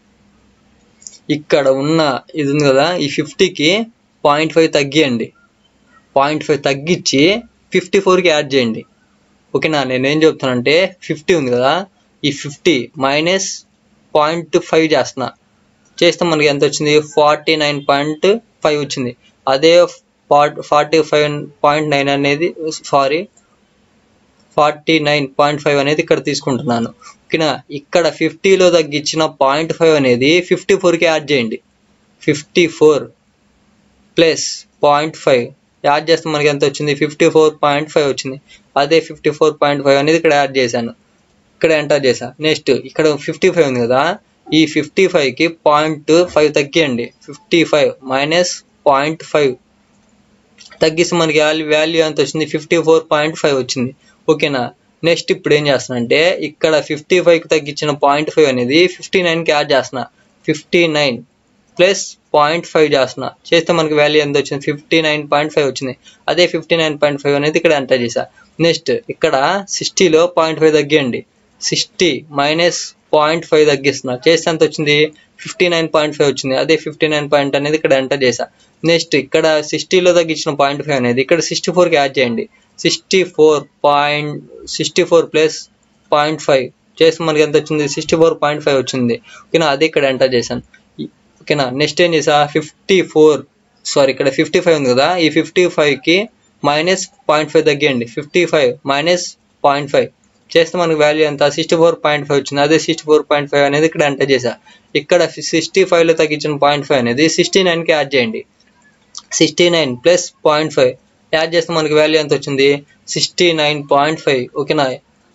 ఇక్కడ ఉన్న ఇది ఉంది కదా ఈ ఫిఫ్టీకి పాయింట్ ఫైవ్ తగ్గియండి పాయింట్ ఫైవ్ తగ్గించి ఫిఫ్టీ ఫోర్కి యాడ్ చేయండి ఓకేనా నేను ఏం చెప్తానంటే ఫిఫ్టీ ఉంది కదా ఈ ఫిఫ్టీ మైనస్ పాయింట్ ఫైవ్ చేస్తున్నా చేస్తే మనకి ఎంత వచ్చింది ఫార్టీ నైన్ పాయింట్ ఫైవ్ వచ్చింది అదే ఫార్టీ ఫైవ్ పాయింట్ నైన్ అనేది sorry forty nine point five అనేది ఇక్కడ తీసుకుంటున్నాను ఓకేనా ఇక్కడ ఫిఫ్టీలో తగ్గించిన పాయింట్ ఫైవ్ అనేది ఫిఫ్టీ ఫోర్కి యాడ్ చేయండి fifty four plus point five add చేస్తే మనకి ఎంత వచ్చింది ఫిఫ్టీ ఫోర్ పాయింట్ ఫైవ్ వచ్చింది అదే ఫిఫ్టీ ఫోర్ పాయింట్ ఫైవ్ అనేది ఇక్కడ యాడ్ చేశాను ఇక్కడ ఎంటర్ చేశా నెక్స్ట్ ఇక్కడ ఫిఫ్టీ ఫైవ్ ఉంది కదా ఈ ఫిఫ్టీ ఫైవ్కి పాయింట్ ఫైవ్ తగ్గియండి fifty five minus point five తగ్గిస్తే మనకి వాల్యూ వాల్యూ ఎంత వచ్చింది ఫిఫ్టీ ఫోర్ పాయింట్ ఫైవ్ వచ్చింది ఓకేనా నెక్స్ట్ ఇప్పుడు ఏం చేస్తున్నా ఇక్కడ ఫిఫ్టీ ఫైవ్కి తగ్గించిన పాయింట్ ఫైవ్ అనేది ఫిఫ్టీ నైన్కి యాడ్ చేస్తున్నా fifty nine plus point five చేస్తున్నా చేస్తే మనకి వాల్యూ ఎంత వచ్చింది ఫిఫ్టీ నైన్ పాయింట్ ఫైవ్ వచ్చింది అదే ఫిఫ్టీ నైన్ పాయింట్ ఫైవ్ అనేది ఇక్కడ ఎంటర్ చేసా నెక్స్ట్ ఇక్కడ సిక్స్టీలో పాయింట్ ఫైవ్ తగ్గియండి సిక్స్టీ మైనస్ పాయింట్ ఫైవ్ తగ్గిస్తున్నా చేస్తే ఎంత వచ్చింది ఫిఫ్టీ నైన్ పాయింట్ ఫైవ్ వచ్చింది అదే ఫిఫ్టీ నైన్ పాయింట్ అనేది ఇక్కడ ఎంటర్ చేసా నెక్స్ట్ ఇక్కడ సిక్స్టీలో తగ్గించిన పాయింట్ ఫైవ్ అనేది ఇక్కడ సిక్స్టీ ఫోర్కి యాడ్ చేయండి sixty four point sixty four plus point five చేస్తే మనకి ఎంత వచ్చింది సిక్స్టీ ఫోర్ పాయింట్ ఫైవ్ వచ్చింది ఓకేనా అదే ఇక్కడ ఎంటర్ చేశాను ఓకేనా నెక్స్ట్ ఏం చేసా ఫిఫ్టీ ఫోర్ సారీ ఇక్కడ ఫిఫ్టీ ఫైవ్ ఉంది కదా ఈ ఫిఫ్టీ ఫైవ్కి మైనస్ పాయింట్ ఫైవ్ తగ్గియండి fifty five minus point five చేస్తే మనకి వాల్యూ ఎంత సిక్స్టీ ఫోర్ పాయింట్ ఫైవ్ వచ్చింది అదే సిక్స్టీ ఫోర్ పాయింట్ ఫైవ్ అనేది ఇక్కడ ఎంటర్ చేసా ఇక్కడ సిక్స్టీ ఫైవ్లో తగ్గించిన పాయింట్ ఫైవ్ అనేది సిక్స్టీ నైన్కి యాడ్ చేయండి sixty nine plus point five add చేస్తే మనకి వాల్యూ ఎంత వచ్చింది సిక్స్టీ నైన్ పాయింట్ ఫైవ్ ఓకేనా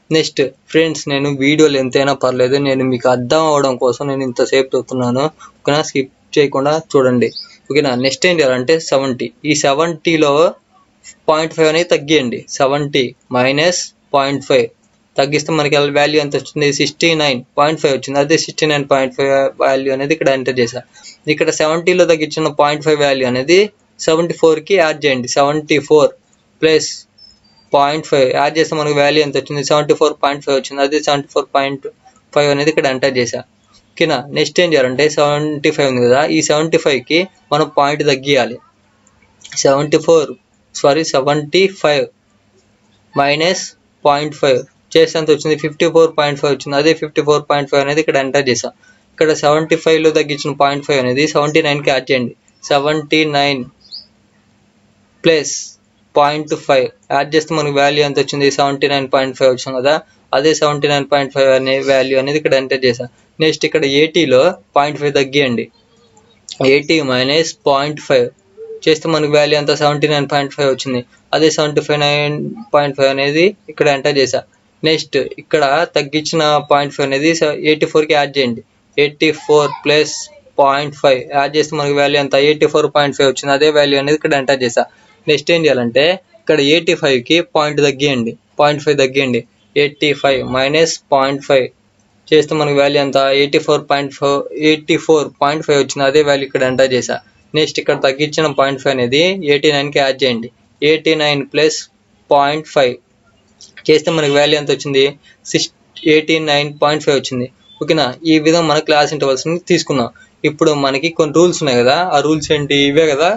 నెక్స్ట్ ఫ్రెండ్స్ నేను వీడియోలు ఎంతైనా పర్లేదు నేను మీకు అర్థం అవడం కోసం నేను ఇంతసేపు చెప్తున్నాను ఓకేనా స్కిప్ చేయకుండా చూడండి ఓకేనా నెక్స్ట్ ఏం చేయాలంటే సెవెంటీ ఈ సెవెంటీలో పాయింట్ ఫైవ్ అనేది తగ్గియండి సెవెంటీ మైనస్ పాయింట్ ఫైవ్ తగ్గిస్తే మనకి వాల్యూ ఎంత వచ్చింది సిక్స్టీ నైన్ పాయింట్ ఫైవ్ వచ్చింది అదే sixty nine point five value అనేది ఇక్కడ ఎంటర్ చేశా ఇక్కడ సెవెంటీలో తగ్గించిన పాయింట్ ఫైవ్ వాల్యూ అనేది సెవెంటీ ఫోర్కి యాడ్ చేయండి seventy four plus point five add చేస్తే మనకి వాల్యూ ఎంత వచ్చింది సెవెంటీ ఫోర్ పాయింట్ ఫైవ్ వచ్చింది అదే సెవెంటీ ఫోర్ పాయింట్ ఫైవ్ అనేది ఇక్కడ ఎంటర్ చేశా ఓకేనా నెక్స్ట్ ఏం చేయాలంటే సెవెంటీ ఫైవ్ ఉంది కదా ఈ సెవెంటీ ఫైవ్కి మనం పాయింట్ తగ్గియాలి seventy four sorry seventy five minus point five చేస్తే ఎంత వచ్చింది ఫిఫ్టీ ఫోర్ పాయింట్ ఫైవ్ వచ్చింది అదే ఫిఫ్టీ ఫోర్ పాయింట్ ఫైవ్ అనేది ఇక్కడ ఎంటర్ చేసాం ఇక్కడ సెవెంటీ ఫైవ్లో తగ్గించిన పాయింట్ ఫైవ్ అనేది సెవెంటీ నైన్కి యాడ్ చేయండి seventy nine plus point five add చేస్తే మనకి వాల్యూ ఎంత వచ్చింది సెవెంటీ నైన్ పాయింట్ ఫైవ్ వచ్చింది కదా అదే సెవెంటీ నైన్ పాయింట్ ఫైవ్ అనే వాల్యూ అనేది ఇక్కడ ఎంటర్ చేసాం నెక్స్ట్ ఇక్కడ ఎయిటీలో పాయింట్ ఫైవ్ తగ్గియండి ఎయిటీ మైనస్ పాయింట్ ఫైవ్ చేస్తే మనకి వాల్యూ అంతా సెవెంటీ నైన్ పాయింట్ ఫైవ్ వచ్చింది అదే seventy five nine point five అనేది ఇక్కడ ఎంటర్ చేసా నెక్స్ట్ ఇక్కడ తగ్గించిన పాయింట్ ఫైవ్ అనేది ఎయిటీ ఫోర్కి యాడ్ చేయండి eighty four plus point five add చేస్తే మనకి వాల్యూ ఎంత ఎయిటీ ఫోర్ పాయింట్ ఫైవ్ వచ్చింది అదే వాల్యూ అనేది ఇక్కడ ఎంటర్ చేసా నెక్స్ట్ ఏం చేయాలంటే ఇక్కడ ఎయిటీ ఫైవ్కి పాయింట్ తగ్గియండి పాయింట్ ఫైవ్ తగ్గియండి eighty five minus point five చేస్తే మనకి వాల్యూ ఎంత eighty four point four eighty four point five వచ్చింది అదే వాల్యూ ఇక్కడ ఎంటర్ చేసా నెక్స్ట్ ఇక్కడ తగ్గించిన పాయింట్ ఫైవ్ అనేది ఎయిటీ నైన్కి యాడ్ చేయండి eighty nine plus point five చేస్తే మనకి వాల్యూ ఎంత వచ్చింది six eighty nine point five వచ్చింది ఓకేనా ఈ విధంగా మన క్లాస్ ఇంటర్వల్స్ తీసుకున్నాం ఇప్పుడు మనకి కొన్ని రూల్స్ ఉన్నాయి కదా ఆ రూల్స్ ఏంటి ఇవే కదా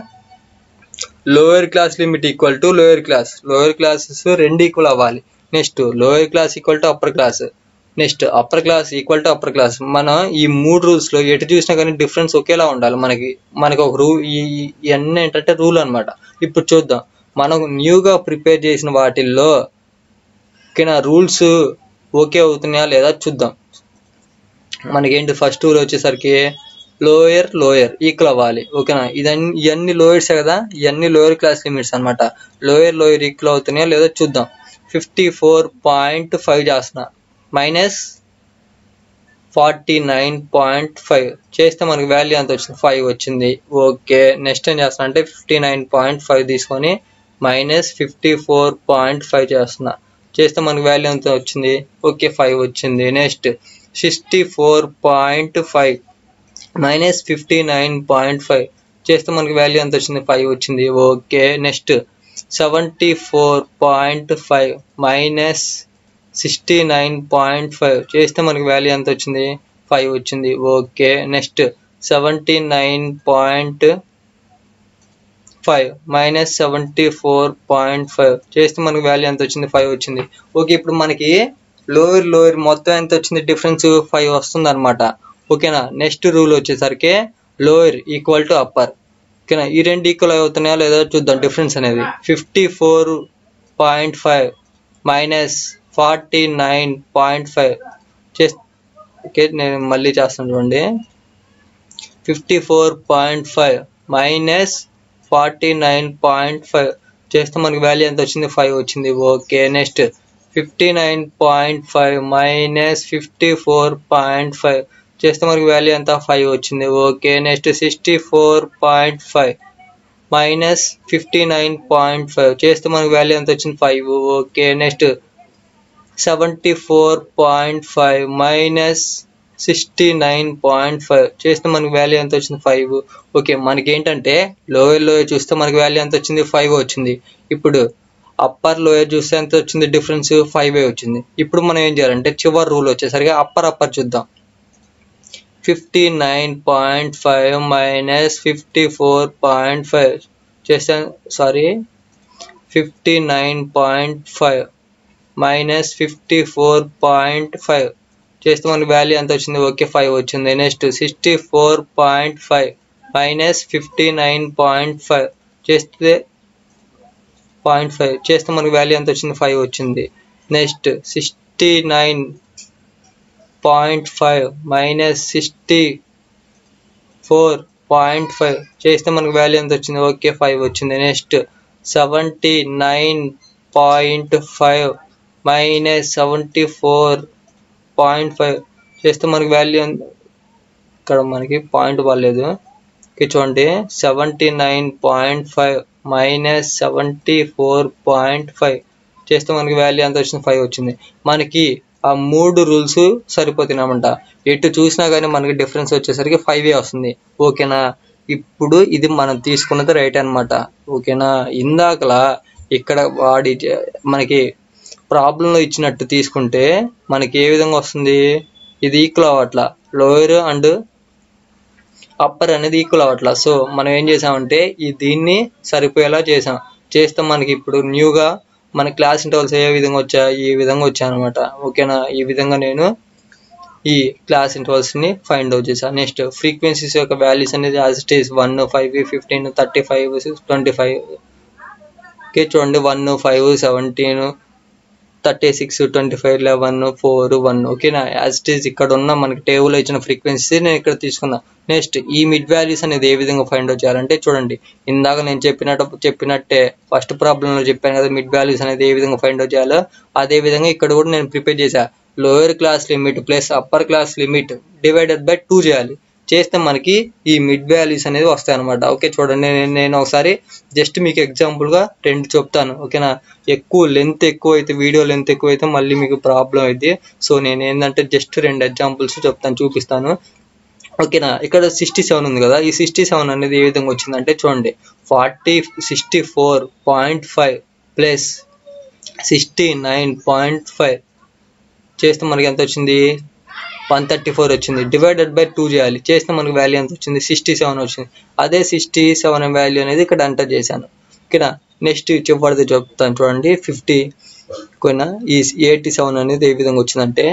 lower class limit equal to lower class lower classes రెండు ఈక్వల్ అవ్వాలి next lower class equal to upper class next upper class equal to upper class మనం ఈ మూడు రూల్స్ లో ఎటు చూసినా కానీ డిఫరెన్స్ ఒకేలా ఉండాలి మనకి మనకి ఒక రూ ఈ ఇవన్నీ ఏంటంటే రూల్ అన్నమాట ఇప్పుడు చూద్దాం మనం న్యూగా ప్రిపేర్ చేసిన వాటిల్లో ఓకేనా రూల్స్ ఓకే అవుతున్నాయా లేదా చూద్దాం మనకేంటి ఫస్ట్ రూల్ వచ్చేసరికి లోయర్ లోయర్ ఈక్వల్ అవ్వాలి ఓకేనా ఇదన్నీ ఇవన్నీ లోయర్స్ కదా ఇవన్నీ లోయర్ క్లాస్ లిమిట్స్ అనమాట లోయర్ లోయర్ ఈక్వల్ అవుతున్నాయా లేదా చూద్దాం ఫిఫ్టీ ఫోర్ పాయింట్ ఫైవ్ చేస్తున్నా minus forty nine point five చేస్తే మనకి వాల్యూ ఎంత వచ్చింది ఫైవ్ వచ్చింది ఓకే నెక్స్ట్ ఏం చేస్తున్నా అంటే ఫిఫ్టీ నైన్ పాయింట్ ఫైవ్ తీసుకొని minus fifty four point five చేస్తున్నా చేస్తే మనకి వాల్యూ ఎంత వచ్చింది ఓకే ఫైవ్ వచ్చింది next sixty four point five minus fifty nine point five చేస్తే మనకి వాల్యూ ఎంత వచ్చింది ఫైవ్ వచ్చింది okay next seventy four point five minus sixty nine point five చేస్తే మనకి వాల్యూ ఎంత వచ్చింది ఫైవ్ వచ్చింది okay next seventy nine point five minus seventy four point five చేస్తే మనకి వాల్యూ ఎంత వచ్చింది ఫైవ్ వచ్చింది ఓకే ఇప్పుడు మనకి లోయర్ లోయర్ మొత్తం ఎంత వచ్చింది డిఫరెన్స్ ఫైవ్ వస్తుంది అనమాట ఓకేనా నెక్స్ట్ రూల్ వచ్చేసరికి లోయర్ ఈక్వల్ టు అప్పర్ ఓకేనా ఈ రెండు ఈక్వల్ అవుతున్నాయా లేదా చూద్దాం డిఫరెన్స్ అనేది fifty four point five minus forty nine point five చేస్ ఓకే నేను మళ్ళీ చేస్తాను చూడండి fifty four point five minus forty nine point five చేస్తే మనకి వాల్యూ ఎంత వచ్చింది ఫైవ్ వచ్చింది okay next fifty nine point five minus fifty four point five చేస్తే మనకి వాల్యూ ఎంత ఫైవ్ వచ్చింది okay next sixty four point five minus fifty nine point five చేస్తే మనకి వాల్యూ ఎంత వచ్చింది five okay next seventy four point five minus sixty nine point five చేస్తే మనకి వాల్యూ ఎంత వచ్చింది ఫైవ్ ఓకే మనకి ఏంటంటే లోయర్ లోయర్ చూస్తే మనకి వాల్యూ ఎంత వచ్చింది ఫైవ్ వచ్చింది ఇప్పుడు అప్పర్ లోయర్ చూస్తే ఎంత వచ్చింది డిఫరెన్స్ ఫైవ్ వచ్చింది ఇప్పుడు మనం ఏం చేయాలంటే చివరి రూల్ వచ్చేసరికి అప్పర్ అప్పర్ చూద్దాం fifty nine point five minus fifty four point five చేస్తే sorry fifty nine point five minus fifty four point five చేస్తే మనకి వాల్యూ ఎంత వచ్చింది ఓకే ఫైవ్ వచ్చింది next sixty four point five minus fifty nine point five చేస్తే point five చేస్తే మనకి value ఎంత వచ్చింది ఫైవ్ వచ్చింది next sixty nine point five minus sixty four point five చేస్తే మనకి వాల్యూ ఎంత వచ్చింది ఓకే ఫైవ్ వచ్చింది next seventy nine point five minus seventy four point five చేస్తే మనకి వాల్యూ ఇక్కడ మనకి పాయింట్ పర్లేదు ఇక్కడ చూడండి seventy nine point five minus seventy four point five చేస్తే మనకి వాల్యూ ఎంత వచ్చింది ఫైవ్ వచ్చింది మనకి ఆ మూడు రూల్స్ సరిపోతున్నామంట ఎటు చూసినా కానీ మనకి డిఫరెన్స్ వచ్చేసరికి ఫైవ్ వస్తుంది ఓకేనా ఇప్పుడు ఇది మనం తీసుకున్నది రైట్ అన్నమాట ఓకేనా ఇందాకలా ఇక్కడ వాడి మనకి ప్రాబ్లంలో ఇచ్చినట్టు తీసుకుంటే మనకి ఏ విధంగా వస్తుంది ఇది ఈక్వల్ అవ్వట్లా లోయర్ అండ్ అప్పర్ అనేది ఈక్వల్ అవ్వట్లా సో మనం ఏం చేసామంటే ఈ దీన్ని సరిపోయేలా చేసాం చేస్తే మనకి ఇప్పుడు న్యూగా మన క్లాస్ ఇంటర్వల్స్ ఏ విధంగా వచ్చా ఈ విధంగా వచ్చాయన్నమాట ఓకేనా ఈ విధంగా నేను ఈ క్లాస్ ఇంటర్వల్స్ ని ఫైండ్ అవుట్ చేశాను నెక్స్ట్ ఫ్రీక్వెన్సీస్ యొక్క వాల్యూస్ అనేది as it is one five fifteen thirty five twenty five okay చూడండి one five seventeen thirty six twenty five eleven four one ఓకేనా యాజ్ ఇట్ ఈస్ ఇక్కడ ఉన్న మనకి table ఇచ్చిన ఫ్రీక్వెన్సీ నేను ఇక్కడ తీసుకున్నా నెక్స్ట్ ఈ మిడ్ వాల్యూస్ అనేది ఏ విధంగా ఫైండ్ అవుట్ చేయాలంటే చూడండి ఇందాక నేను చెప్పినట్టు చెప్పినట్టే ఫస్ట్ ప్రాబ్లంలో చెప్పాను కదా మిడ్ వాల్యూస్ అనేది ఏ విధంగా ఫైండ్ అవుట్ చేయాలో అదే విధంగా ఇక్కడ కూడా నేను ప్రిపేర్ చేశా lower class limit plus upper class limit divided by two చేయాలి చేస్తే మనకి ఈ మిడ్ వాల్యూస్ అనేది వస్తాయి అనమాట ఓకే చూడండి నేను నేను ఒకసారి జస్ట్ మీకు ఎగ్జాంపుల్గా రెండు చెప్తాను ఓకేనా ఎక్కువ లెంత్ ఎక్కువ అయితే వీడియో లెంత్ ఎక్కువ అయితే మళ్ళీ మీకు ప్రాబ్లం అయింది సో నేను ఏంటంటే జస్ట్ రెండు ఎగ్జాంపుల్స్ చెప్తాను చూపిస్తాను ఓకేనా ఇక్కడ సిక్స్టీ సెవెన్ ఉంది కదా ఈ సిక్స్టీ సెవెన్ అనేది ఏ విధంగా వచ్చిందంటే చూడండి forty sixty four point five plus sixty nine point five చేస్తే మనకి ఎంత వచ్చింది వన్ థర్టీ ఫోర్ వచ్చింది డివైడెడ్ బై టూ చేయాలి చేస్తే మనకి వాల్యూ ఎంత వచ్చింది సిక్స్టీ సెవెన్ వచ్చింది అదే సిక్స్టీ సెవెన్ వాల్యూ అనేది ఇక్కడ ఎంటర్ చేశాను ఓకేనా నెక్స్ట్ చివరిది చెప్తాను చూడండి ఫిఫ్టీ ఓకేనా ఈ ఎయిటీ సెవెన్ అనేది ఏ విధంగా వచ్చిందంటే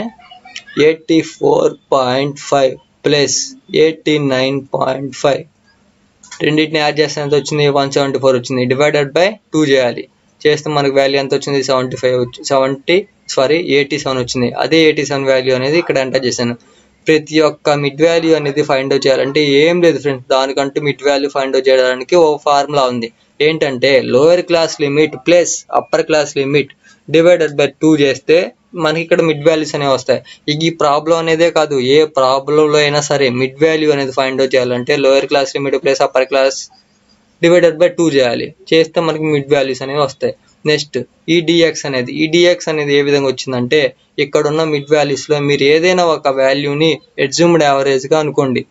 eighty four point five plus eighty nine point five రెండింటిని యాడ్ చేస్తే ఎంత వచ్చింది వన్ సెవెంటీ ఫోర్ వచ్చింది డివైడెడ్ బై టూ చేయాలి చేస్తే మనకు వాల్యూ ఎంత వచ్చింది సెవెంటీ ఫైవ్ వచ్చి సెవెంటీ సారీ ఎయిటీ సెవెన్ వచ్చింది అదే ఎయిటీ సెవెన్ వాల్యూ అనేది ఇక్కడ ఎంటర్ చేశాను ప్రతి ఒక్క మిడ్ వాల్యూ అనేది ఫైండ్ అవుట్ చేయాలంటే ఏం లేదు ఫ్రెండ్స్ దానికంటూ మిడ్ వాల్యూ ఫైండ్ అవుట్ చేయడానికి ఓ ఫార్ములా ఉంది ఏంటంటే lower class limit plus upper class limit divided by two చేస్తే మనకి ఇక్కడ మిడ్ వాల్యూస్ అనేవి వస్తాయి ఇక ఈ ప్రాబ్లం అనేదే కాదు ఏ ప్రాబ్లంలో అయినా సరే మిడ్ వాల్యూ అనేది ఫైండ్ అవుట్ చేయాలంటే lower class limit plus upper class divided by two చేయాలి చేస్తే మనకి మిడ్ వాల్యూస్ అనేవి వస్తాయి నెక్స్ట్ ఈ డిఎక్స్ అనేది ఈ డిఎక్స్ అనేది ఏ విధంగా వచ్చిందంటే ఇక్కడ ఉన్న మిడ్ వాల్యూస్లో మీరు ఏదైనా ఒక వాల్యూని ఎడ్జూమ్డ్ యావరేజ్గా అనుకోండి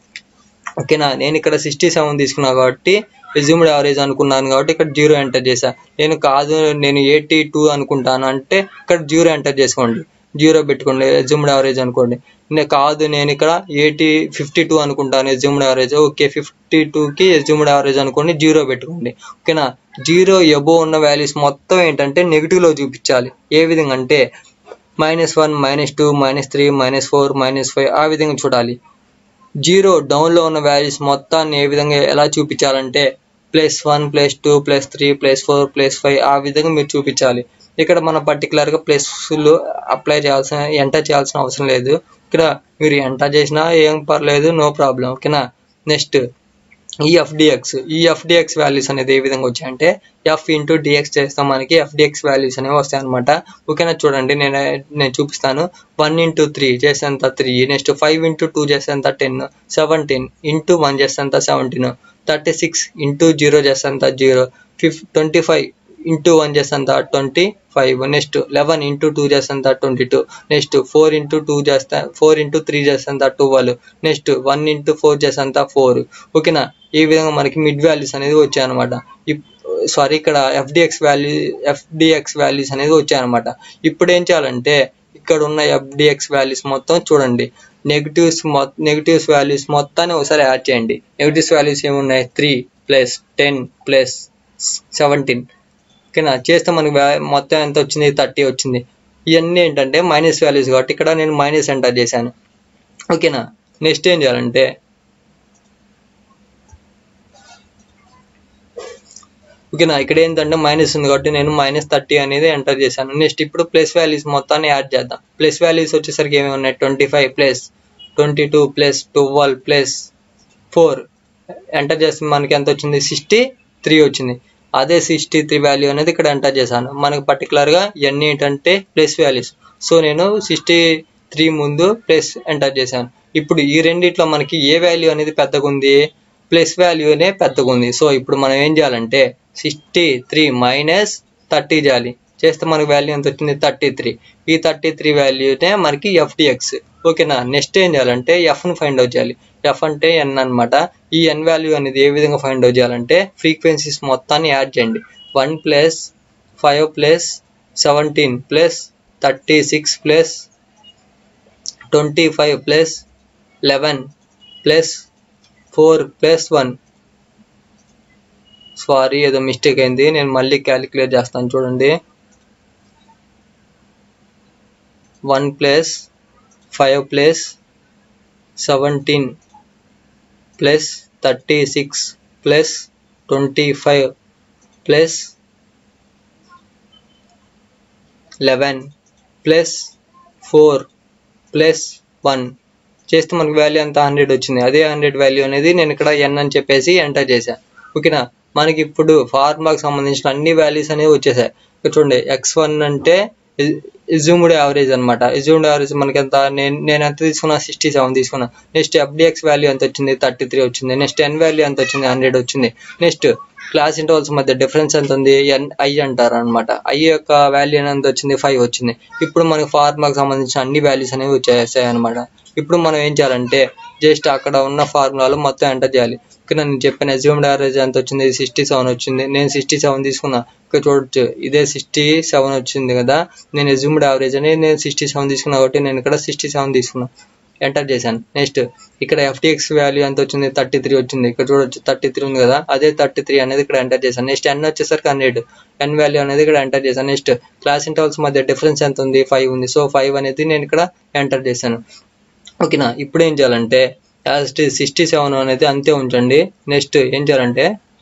ఓకేనా నేను ఇక్కడ సిక్స్టీ సెవెన్ తీసుకున్నా కాబట్టి ఎజ్యూమ్డ్ యావరేజ్ అనుకున్నాను కాబట్టి ఇక్కడ జీరో ఎంటర్ చేశా నేను కాదు నేను ఎయిటీ టూ అనుకుంటాను అంటే ఇక్కడ జీరో ఎంటర్ చేసుకోండి జీరో పెట్టుకోండి ఎజ్యూమ్డ్ యావరేజ్ అనుకోండి నేను కాదు నేను ఇక్కడ ఎయిటీ ఫిఫ్టీ టూ అనుకుంటాను ఎజ్యూమ్డ్ యావరేజ్ ఓకే ఫిఫ్టీ టూకి ఎజ్యూమ్డ్ యావరేజ్ అనుకోండి జీరో పెట్టుకోండి ఓకేనా జీరో ఎబో ఉన్న వాల్యూస్ మొత్తం ఏంటంటే నెగిటివ్లో చూపించాలి ఏ విధంగా అంటే minus one minus two minus three minus four minus five ఆ విధంగా చూడాలి జీరో డౌన్లో ఉన్న వాల్యూస్ మొత్తాన్ని ఏ విధంగా ఎలా చూపించాలంటే plus one plus two plus three plus four plus five ఆ విధంగా మీరు చూపించాలి ఇక్కడ మనం పర్టికులర్గా ప్లస్లు అప్లై చేయాల్సిన ఎంటర్ చేయాల్సిన అవసరం లేదు ఇక్కడ మీరు ఎంటర్ చేసినా ఏం పర్లేదు నో ప్రాబ్లం ఓకేనా నెక్స్ట్ ఈ ఎఫ్డిఎక్స్ ఈ ఎఫ్డిఎక్స్ వాల్యూస్ అనేది ఏ విధంగా వచ్చాయంటే ఎఫ్ ఇంటూ డిఎక్స్ చేస్తాం మనకి ఎఫ్డిఎక్స్ వాల్యూస్ అనేవి వస్తాయి అనమాట ఓకేనా చూడండి నేను నేను చూపిస్తాను వన్ ఇంటూ త్రీ చేసేంత three next five into two చేసేంత టెన్ సెవెంటీన్ ఇంటూ వన్ చేసేంత seventeen thirty six into zero చేసేంత జీరో ఫిఫ్ ట్వంటీ ఫైవ్ ఇంటూ వన్ చేసేంత twenty five next eleven into two చేసేంత twenty two next four into two చేస్తా four into three చేసేంత twelve next one into four చేసేంత four ఓకేనా ఈ విధంగా మనకి మిడ్ వాల్యూస్ అనేది వచ్చాయన్నమాట సారీ ఇక్కడ ఎఫ్డిఎక్స్ వాల్యూ ఎఫ్డిఎక్స్ వాల్యూస్ అనేది వచ్చాయన్నమాట ఇప్పుడు ఏం చేయాలంటే ఇక్కడ ఉన్న ఎఫ్డిఎక్స్ వాల్యూస్ మొత్తం చూడండి నెగిటివ్స్ మొ నెగిటివ్స్ వాల్యూస్ మొత్తాన్ని ఒకసారి యాడ్ చేయండి నెగిటివ్స్ వాల్యూస్ ఏమున్నాయి three plus ten plus seventeen ఓకేనా చేస్తే మనకి వ్యా- మొత్తం ఎంత వచ్చింది థర్టీ వచ్చింది ఇవన్నీ ఏంటంటే మైనస్ వాల్యూస్ కాబట్టి ఇక్కడ నేను మైనస్ ఎంటర్ చేశాను ఓకేనా నెక్స్ట్ ఏం చేయాలంటే ఓకేనా ఇక్కడ ఏంటంటే మైనస్ ఉంది కాబట్టి నేను మైనస్ థర్టీ అనేది ఎంటర్ చేశాను నెక్స్ట్ ఇప్పుడు ప్లస్ వాల్యూస్ మొత్తాన్ని యాడ్ చేద్దాం ప్లస్ వాల్యూస్ వచ్చేసరికి ఏమి ఉన్నాయి twenty five plus twenty two plus twelve plus four enter చేస్తే మనకి ఎంత వచ్చింది సిక్స్టీ త్రీ వచ్చింది అదే సిక్స్టీ త్రీ వాల్యూ అనేది ఇక్కడ ఎంటర్ చేశాను మనకు పర్టికులర్గా ఎన్ ఏంటంటే ప్లస్ వాల్యూస్ సో నేను సిక్స్టీ త్రీ ముందు ప్లస్ ఎంటర్ చేశాను ఇప్పుడు ఈ రెండిట్లో మనకి ఏ వాల్యూ అనేది పెద్దగా ఉంది ప్లస్ వాల్యూనే పెద్దగా ఉంది సో ఇప్పుడు మనం ఏం చేయాలంటే సిక్స్టీ త్రీ మైనస్ థర్టీ చేయాలి చేస్తే మనకి వాల్యూ ఎంత వచ్చింది థర్టీ త్రీ ఈ థర్టీ త్రీ వాల్యూనే మనకి ఎఫ్డిఎక్స్ ఓకేనా నెక్స్ట్ ఏం చేయాలంటే ఎఫ్ను ఫైండ్ అవుట్ చేయాలి ఎఫ్ అంటే ఎన్ అన్నమాట ఈ ఎన్ వాల్యూ అనేది ఏ విధంగా ఫైండ్ అవుట్ చేయాలంటే ఫ్రీక్వెన్సీస్ మొత్తాన్ని యాడ్ చేయండి one plus five plus seventeen plus thirty six plus twenty five plus eleven plus four plus one sorry ఏదో మిస్టేక్ అయింది నేను మళ్ళీ క్యాలిక్యులేట్ చేస్తాను చూడండి one plus five plus seventeen plus thirty six plus twenty five plus eleven plus four plus one చేస్తే మనకి value అంతా hundred వచ్చింది అదే హండ్రెడ్ వాల్యూ అనేది నేను ఇక్కడ ఎన్ అని చెప్పేసి ఎంటర్ చేశాను ఓకేనా మనకి ఇప్పుడు ఫార్ములాకి సంబంధించిన అన్ని వాల్యూస్ అనేవి వచ్చేసాయి ఇక్కడ చూడండి ఎక్స్ వన్ అంటే ఇజ్యూమ్డ్ యావరేజ్ అనమాట ఇజ్యూమ్డ్ యావరేజ్ మనకి ఎంత నేను నేను ఎంత తీసుకున్నా సిక్స్టీ సెవెన్ తీసుకున్నా నెక్స్ట్ ఎఫ్డిఎక్స్ వాల్యూ ఎంత వచ్చింది థర్టీ త్రీ వచ్చింది నెక్స్ట్ ఎన్ వాల్యూ ఎంత వచ్చింది హండ్రెడ్ వచ్చింది నెక్స్ట్ క్లాస్ ఇంటర్వల్స్ మధ్య డిఫరెన్స్ ఎంత ఉంది ఎన్ ఐ అంటారు అనమాట ఐ యొక్క వాల్యూ ఎంత వచ్చింది ఫైవ్ వచ్చింది ఇప్పుడు మనకి ఫార్ములాకి సంబంధించిన అన్ని వాల్యూస్ అనేవి వచ్చేసాయి అనమాట ఇప్పుడు మనం ఏం చేయాలంటే జస్ట్ అక్కడ ఉన్న ఫార్ములాలో మొత్తం ఎంటర్ చేయాలి ఇక్కడ నేను చెప్పిన అజ్యూమ్డ్ యావరేజ్ ఎంత వచ్చింది సిక్స్టీ సెవెన్ వచ్చింది నేను సిక్స్టీ సెవెన్ తీసుకున్నా ఇక్కడ చూడొచ్చు ఇదే సిక్స్టీ సెవెన్ వచ్చింది కదా నేను అజ్యూమ్డ్ యావరేజ్ అని నేను సిక్స్టీ సెవెన్ తీసుకున్నా కాబట్టి నేను ఇక్కడ సిక్స్టీ సెవెన్ తీసుకున్నా ఎంటర్ చేశాను నెక్స్ట్ ఇక్కడ ఎఫ్టిఎక్స్ వాల్యూ ఎంత వచ్చింది థర్టీ త్రీ వచ్చింది ఇక్కడ చూడొచ్చు థర్టీ త్రీ ఉంది కదా అదే థర్టీ త్రీ అనేది ఇక్కడ ఎంటర్ చేశాను నెక్స్ట్ ఎన్ వచ్చేసరికి హండ్రెడ్ ఎన్ వాల్యూ అనేది ఇక్కడ ఎంటర్ చేశాను నెక్స్ట్ క్లాస్ ఇంటర్వల్స్ మధ్య డిఫరెన్స్ ఎంత ఉంది ఫైవ్ ఉంది సో ఫైవ్ అనేది నేను ఇక్కడ ఎంటర్ చేశాను ఓకేనా ఇప్పుడు ఏం చేయాలంటే లాస్ట్ సిక్స్టీ సెవెన్ అనేది అంతే ఉంచండి నెక్స్ట్ ఏం చేయాలంటే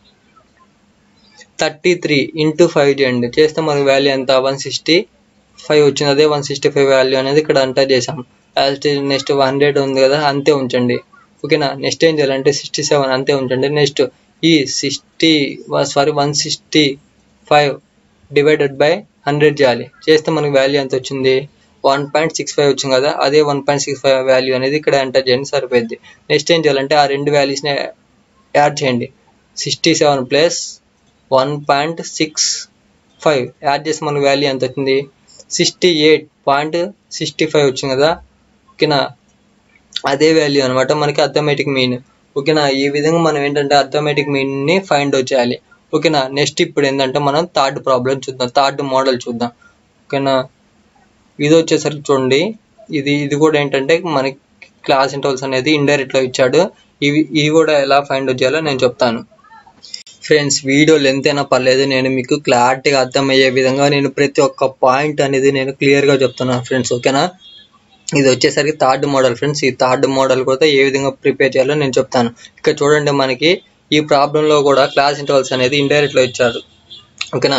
థర్టీ త్రీ ఇంటూ ఫైవ్ చేయండి చేస్తే మనకి వాల్యూ ఎంత వన్ సిక్స్టీ ఫైవ్ వచ్చింది అదే వన్ సిక్స్టీ ఫైవ్ వాల్యూ అనేది ఇక్కడ ఎంటర్ చేసాం లాస్ట్ నెక్స్ట్ హండ్రెడ్ ఉంది కదా అంతే ఉంచండి ఓకేనా నెక్స్ట్ ఏం చేయాలంటే సిక్స్టీ సెవెన్ అంతే ఉంచండి నెక్స్ట్ ఈ sixty sorry one sixty five divided by hundred చేయాలి చేస్తే మనకి వాల్యూ ఎంత వచ్చింది వన్ పాయింట్ సిక్స్ ఫైవ్ వచ్చింది కదా అదే one point six five value అనేది ఇక్కడ ఎంటర్ చేయండి సరిపోయింది నెక్స్ట్ ఏం చేయాలంటే ఆ రెండు వాల్యూస్ని యాడ్ చేయండి sixty seven plus one point six five add చేస్తే మనకి వాల్యూ ఎంత వచ్చింది sixty eight point sixty five వచ్చింది కదా ఓకేనా అదే వాల్యూ అనమాట మనకి అథమెటిక్ మీన్ ఓకేనా ఈ విధంగా మనం ఏంటంటే అథమెటిక్ మీన్ని ఫైండ్ అవుట్ చేయాలి ఓకేనా నెక్స్ట్ ఇప్పుడు ఏంటంటే మనం థర్డ్ ప్రాబ్లం చూద్దాం థర్డ్ మోడల్ చూద్దాం ఓకేనా ఇది వచ్చేసరికి చూడండి ఇది ఇది కూడా ఏంటంటే మనకి క్లాస్ ఇంటర్వల్స్ అనేది ఇండైరెక్ట్లో ఇచ్చాడు ఇవి ఇవి కూడా ఎలా ఫైండ్ అవుట్ చేయాలో నేను చెప్తాను ఫ్రెండ్స్ వీడియో లెంత్ అయినా పర్లేదు నేను మీకు క్లారిటీగా అర్థమయ్యే విధంగా నేను ప్రతి ఒక్క పాయింట్ అనేది నేను క్లియర్గా చెప్తున్నాను ఫ్రెండ్స్ ఓకేనా ఇది వచ్చేసరికి థర్డ్ మోడల్ ఫ్రెండ్స్ ఈ థర్డ్ మోడల్ కూడా ఏ విధంగా ప్రిపేర్ చేయాలో నేను చెప్తాను ఇక్కడ చూడండి మనకి ఈ ప్రాబ్లంలో కూడా క్లాస్ ఇంటర్వల్స్ అనేది ఇండైరెక్ట్లో ఇచ్చాడు ఓకేనా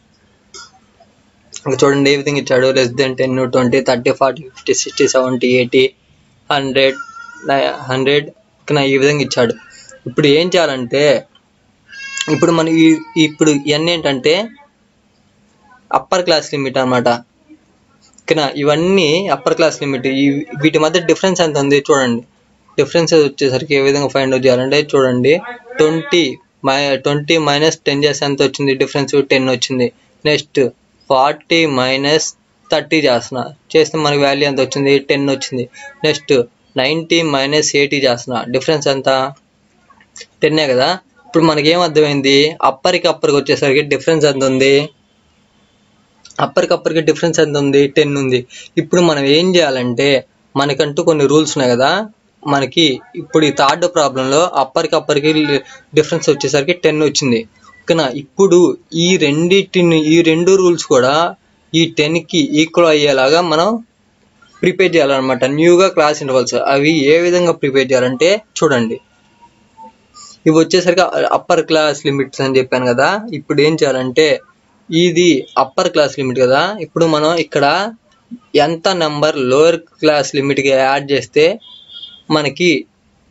ఇంకా చూడండి ఏ విధంగా ఇచ్చాడు less than ten twenty thirty forty fifty sixty seventy eighty hundred hundred ఇంకా ఈ విధంగా ఇచ్చాడు ఇప్పుడు ఏం చేయాలంటే ఇప్పుడు మన ఈ ఇప్పుడు ఇవన్నీ ఏంటంటే అప్పర్ క్లాస్ లిమిట్ అనమాట ఓకేనా ఇవన్నీ అప్పర్ క్లాస్ లిమిట్ ఈ వీటి మధ్య డిఫరెన్స్ ఎంత ఉంది చూడండి డిఫరెన్స్ వచ్చేసరికి ఏ విధంగా ఫైండ్ అవుట్ చేయాలంటే చూడండి ట్వంటీ మై ట్వంటీ మైనస్ టెన్ చేస్తే ఎంత వచ్చింది డిఫరెన్స్ టెన్ వచ్చింది నెక్స్ట్ ఫార్టీ మైనస్ థర్టీ చేస్తున్నా చేస్తే మనకి వాల్యూ ఎంత వచ్చింది టెన్ వచ్చింది నెక్స్ట్ నైంటీ మైనస్ ఎయిటీ చేస్తున్నా డిఫరెన్స్ ఎంత టెన్నే కదా ఇప్పుడు మనకి ఏం అర్థమైంది అప్పర్కి అప్పర్కి వచ్చేసరికి డిఫరెన్స్ ఎంత ఉంది అప్పర్కి అప్పర్కి డిఫరెన్స్ ఎంత ఉంది టెన్ ఉంది ఇప్పుడు మనం ఏం చేయాలంటే మనకంటూ కొన్ని రూల్స్ ఉన్నాయి కదా మనకి ఇప్పుడు ఈ థర్డ్ ప్రాబ్లంలో అప్పర్కి అప్పర్కి డిఫరెన్స్ వచ్చేసరికి టెన్ వచ్చింది ఓకేనా ఇప్పుడు ఈ రెండింటిని ఈ రెండు రూల్స్ కూడా ఈ టెన్కి ఈక్వల్ అయ్యేలాగా మనం ప్రిపేర్ చేయాలన్నమాట న్యూగా క్లాస్ ఇంటర్వల్స్ అవి ఏ విధంగా ప్రిపేర్ చేయాలంటే చూడండి ఇవి వచ్చేసరికి అప్పర్ క్లాస్ లిమిట్స్ అని చెప్పాను కదా ఇప్పుడు ఏం చేయాలంటే ఇది అప్పర్ క్లాస్ లిమిట్ కదా ఇప్పుడు మనం ఇక్కడ ఎంత నెంబర్ లోయర్ క్లాస్ లిమిట్కి యాడ్ చేస్తే మనకి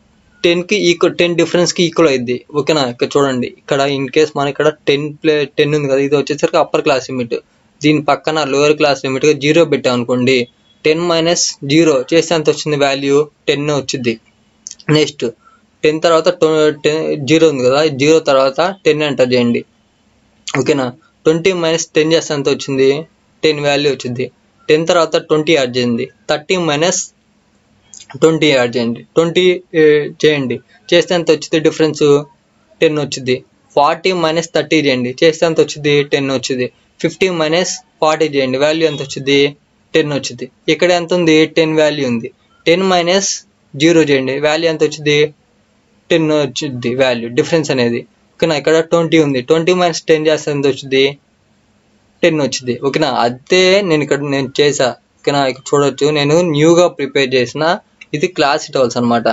టెన్కి ఈక్వల్ టెన్ డిఫరెన్స్కి ఈక్వల్ అయింది ఓకేనా ఇక్కడ చూడండి ఇక్కడ ఇన్ కేస్ మన ఇక్కడ టెన్ ప్లే టెన్ ఉంది కదా ఇది వచ్చేసరికి అప్పర్ క్లాస్ లిమిట్ దీని పక్కన లోయర్ క్లాస్ లిమిట్గా జీరో పెట్టాం అనుకోండి టెన్ మైనస్ జీరో చేస్తే ఎంత వచ్చింది వాల్యూ టెన్ వచ్చింది నెక్స్ట్ టెన్ తర్వాత టెన్ జీరో ఉంది కదా జీరో తర్వాత టెన్ ఎంటర్ చేయండి ఓకేనా ట్వంటీ మైనస్ టెన్ చేస్తే ఎంత వచ్చింది టెన్ వాల్యూ వచ్చింది టెన్ తర్వాత ట్వంటీ యాడ్ చేయండి థర్టీ మైనస్ ట్వంటీ యాడ్ చేయండి ట్వంటీ చేయండి చేస్తే ఎంత వచ్చింది డిఫరెన్స్ టెన్ వచ్చింది ఫార్టీ మైనస్ థర్టీ చేయండి చేస్తే ఎంత వచ్చింది టెన్ వచ్చింది ఫిఫ్టీ మైనస్ ఫార్టీ చేయండి వాల్యూ ఎంత వచ్చింది టెన్ వచ్చింది ఇక్కడ ఎంత ఉంది టెన్ వాల్యూ ఉంది టెన్ మైనస్ జీరో చేయండి వాల్యూ ఎంత వచ్చింది టెన్ వచ్చింది వాల్యూ డిఫరెన్స్ అనేది ఓకేనా ఇక్కడ ట్వంటీ ఉంది ట్వంటీ మైనస్ టెన్ చేస్తే ఎంత వచ్చింది టెన్ వచ్చింది ఓకేనా అదే నేను ఇక్కడ నేను చేసా ఓకేనా ఇక్కడ చూడొచ్చు నేను న్యూగా ప్రిపేర్ చేసిన ఇది క్లాస్ టవల్స్ అనమాట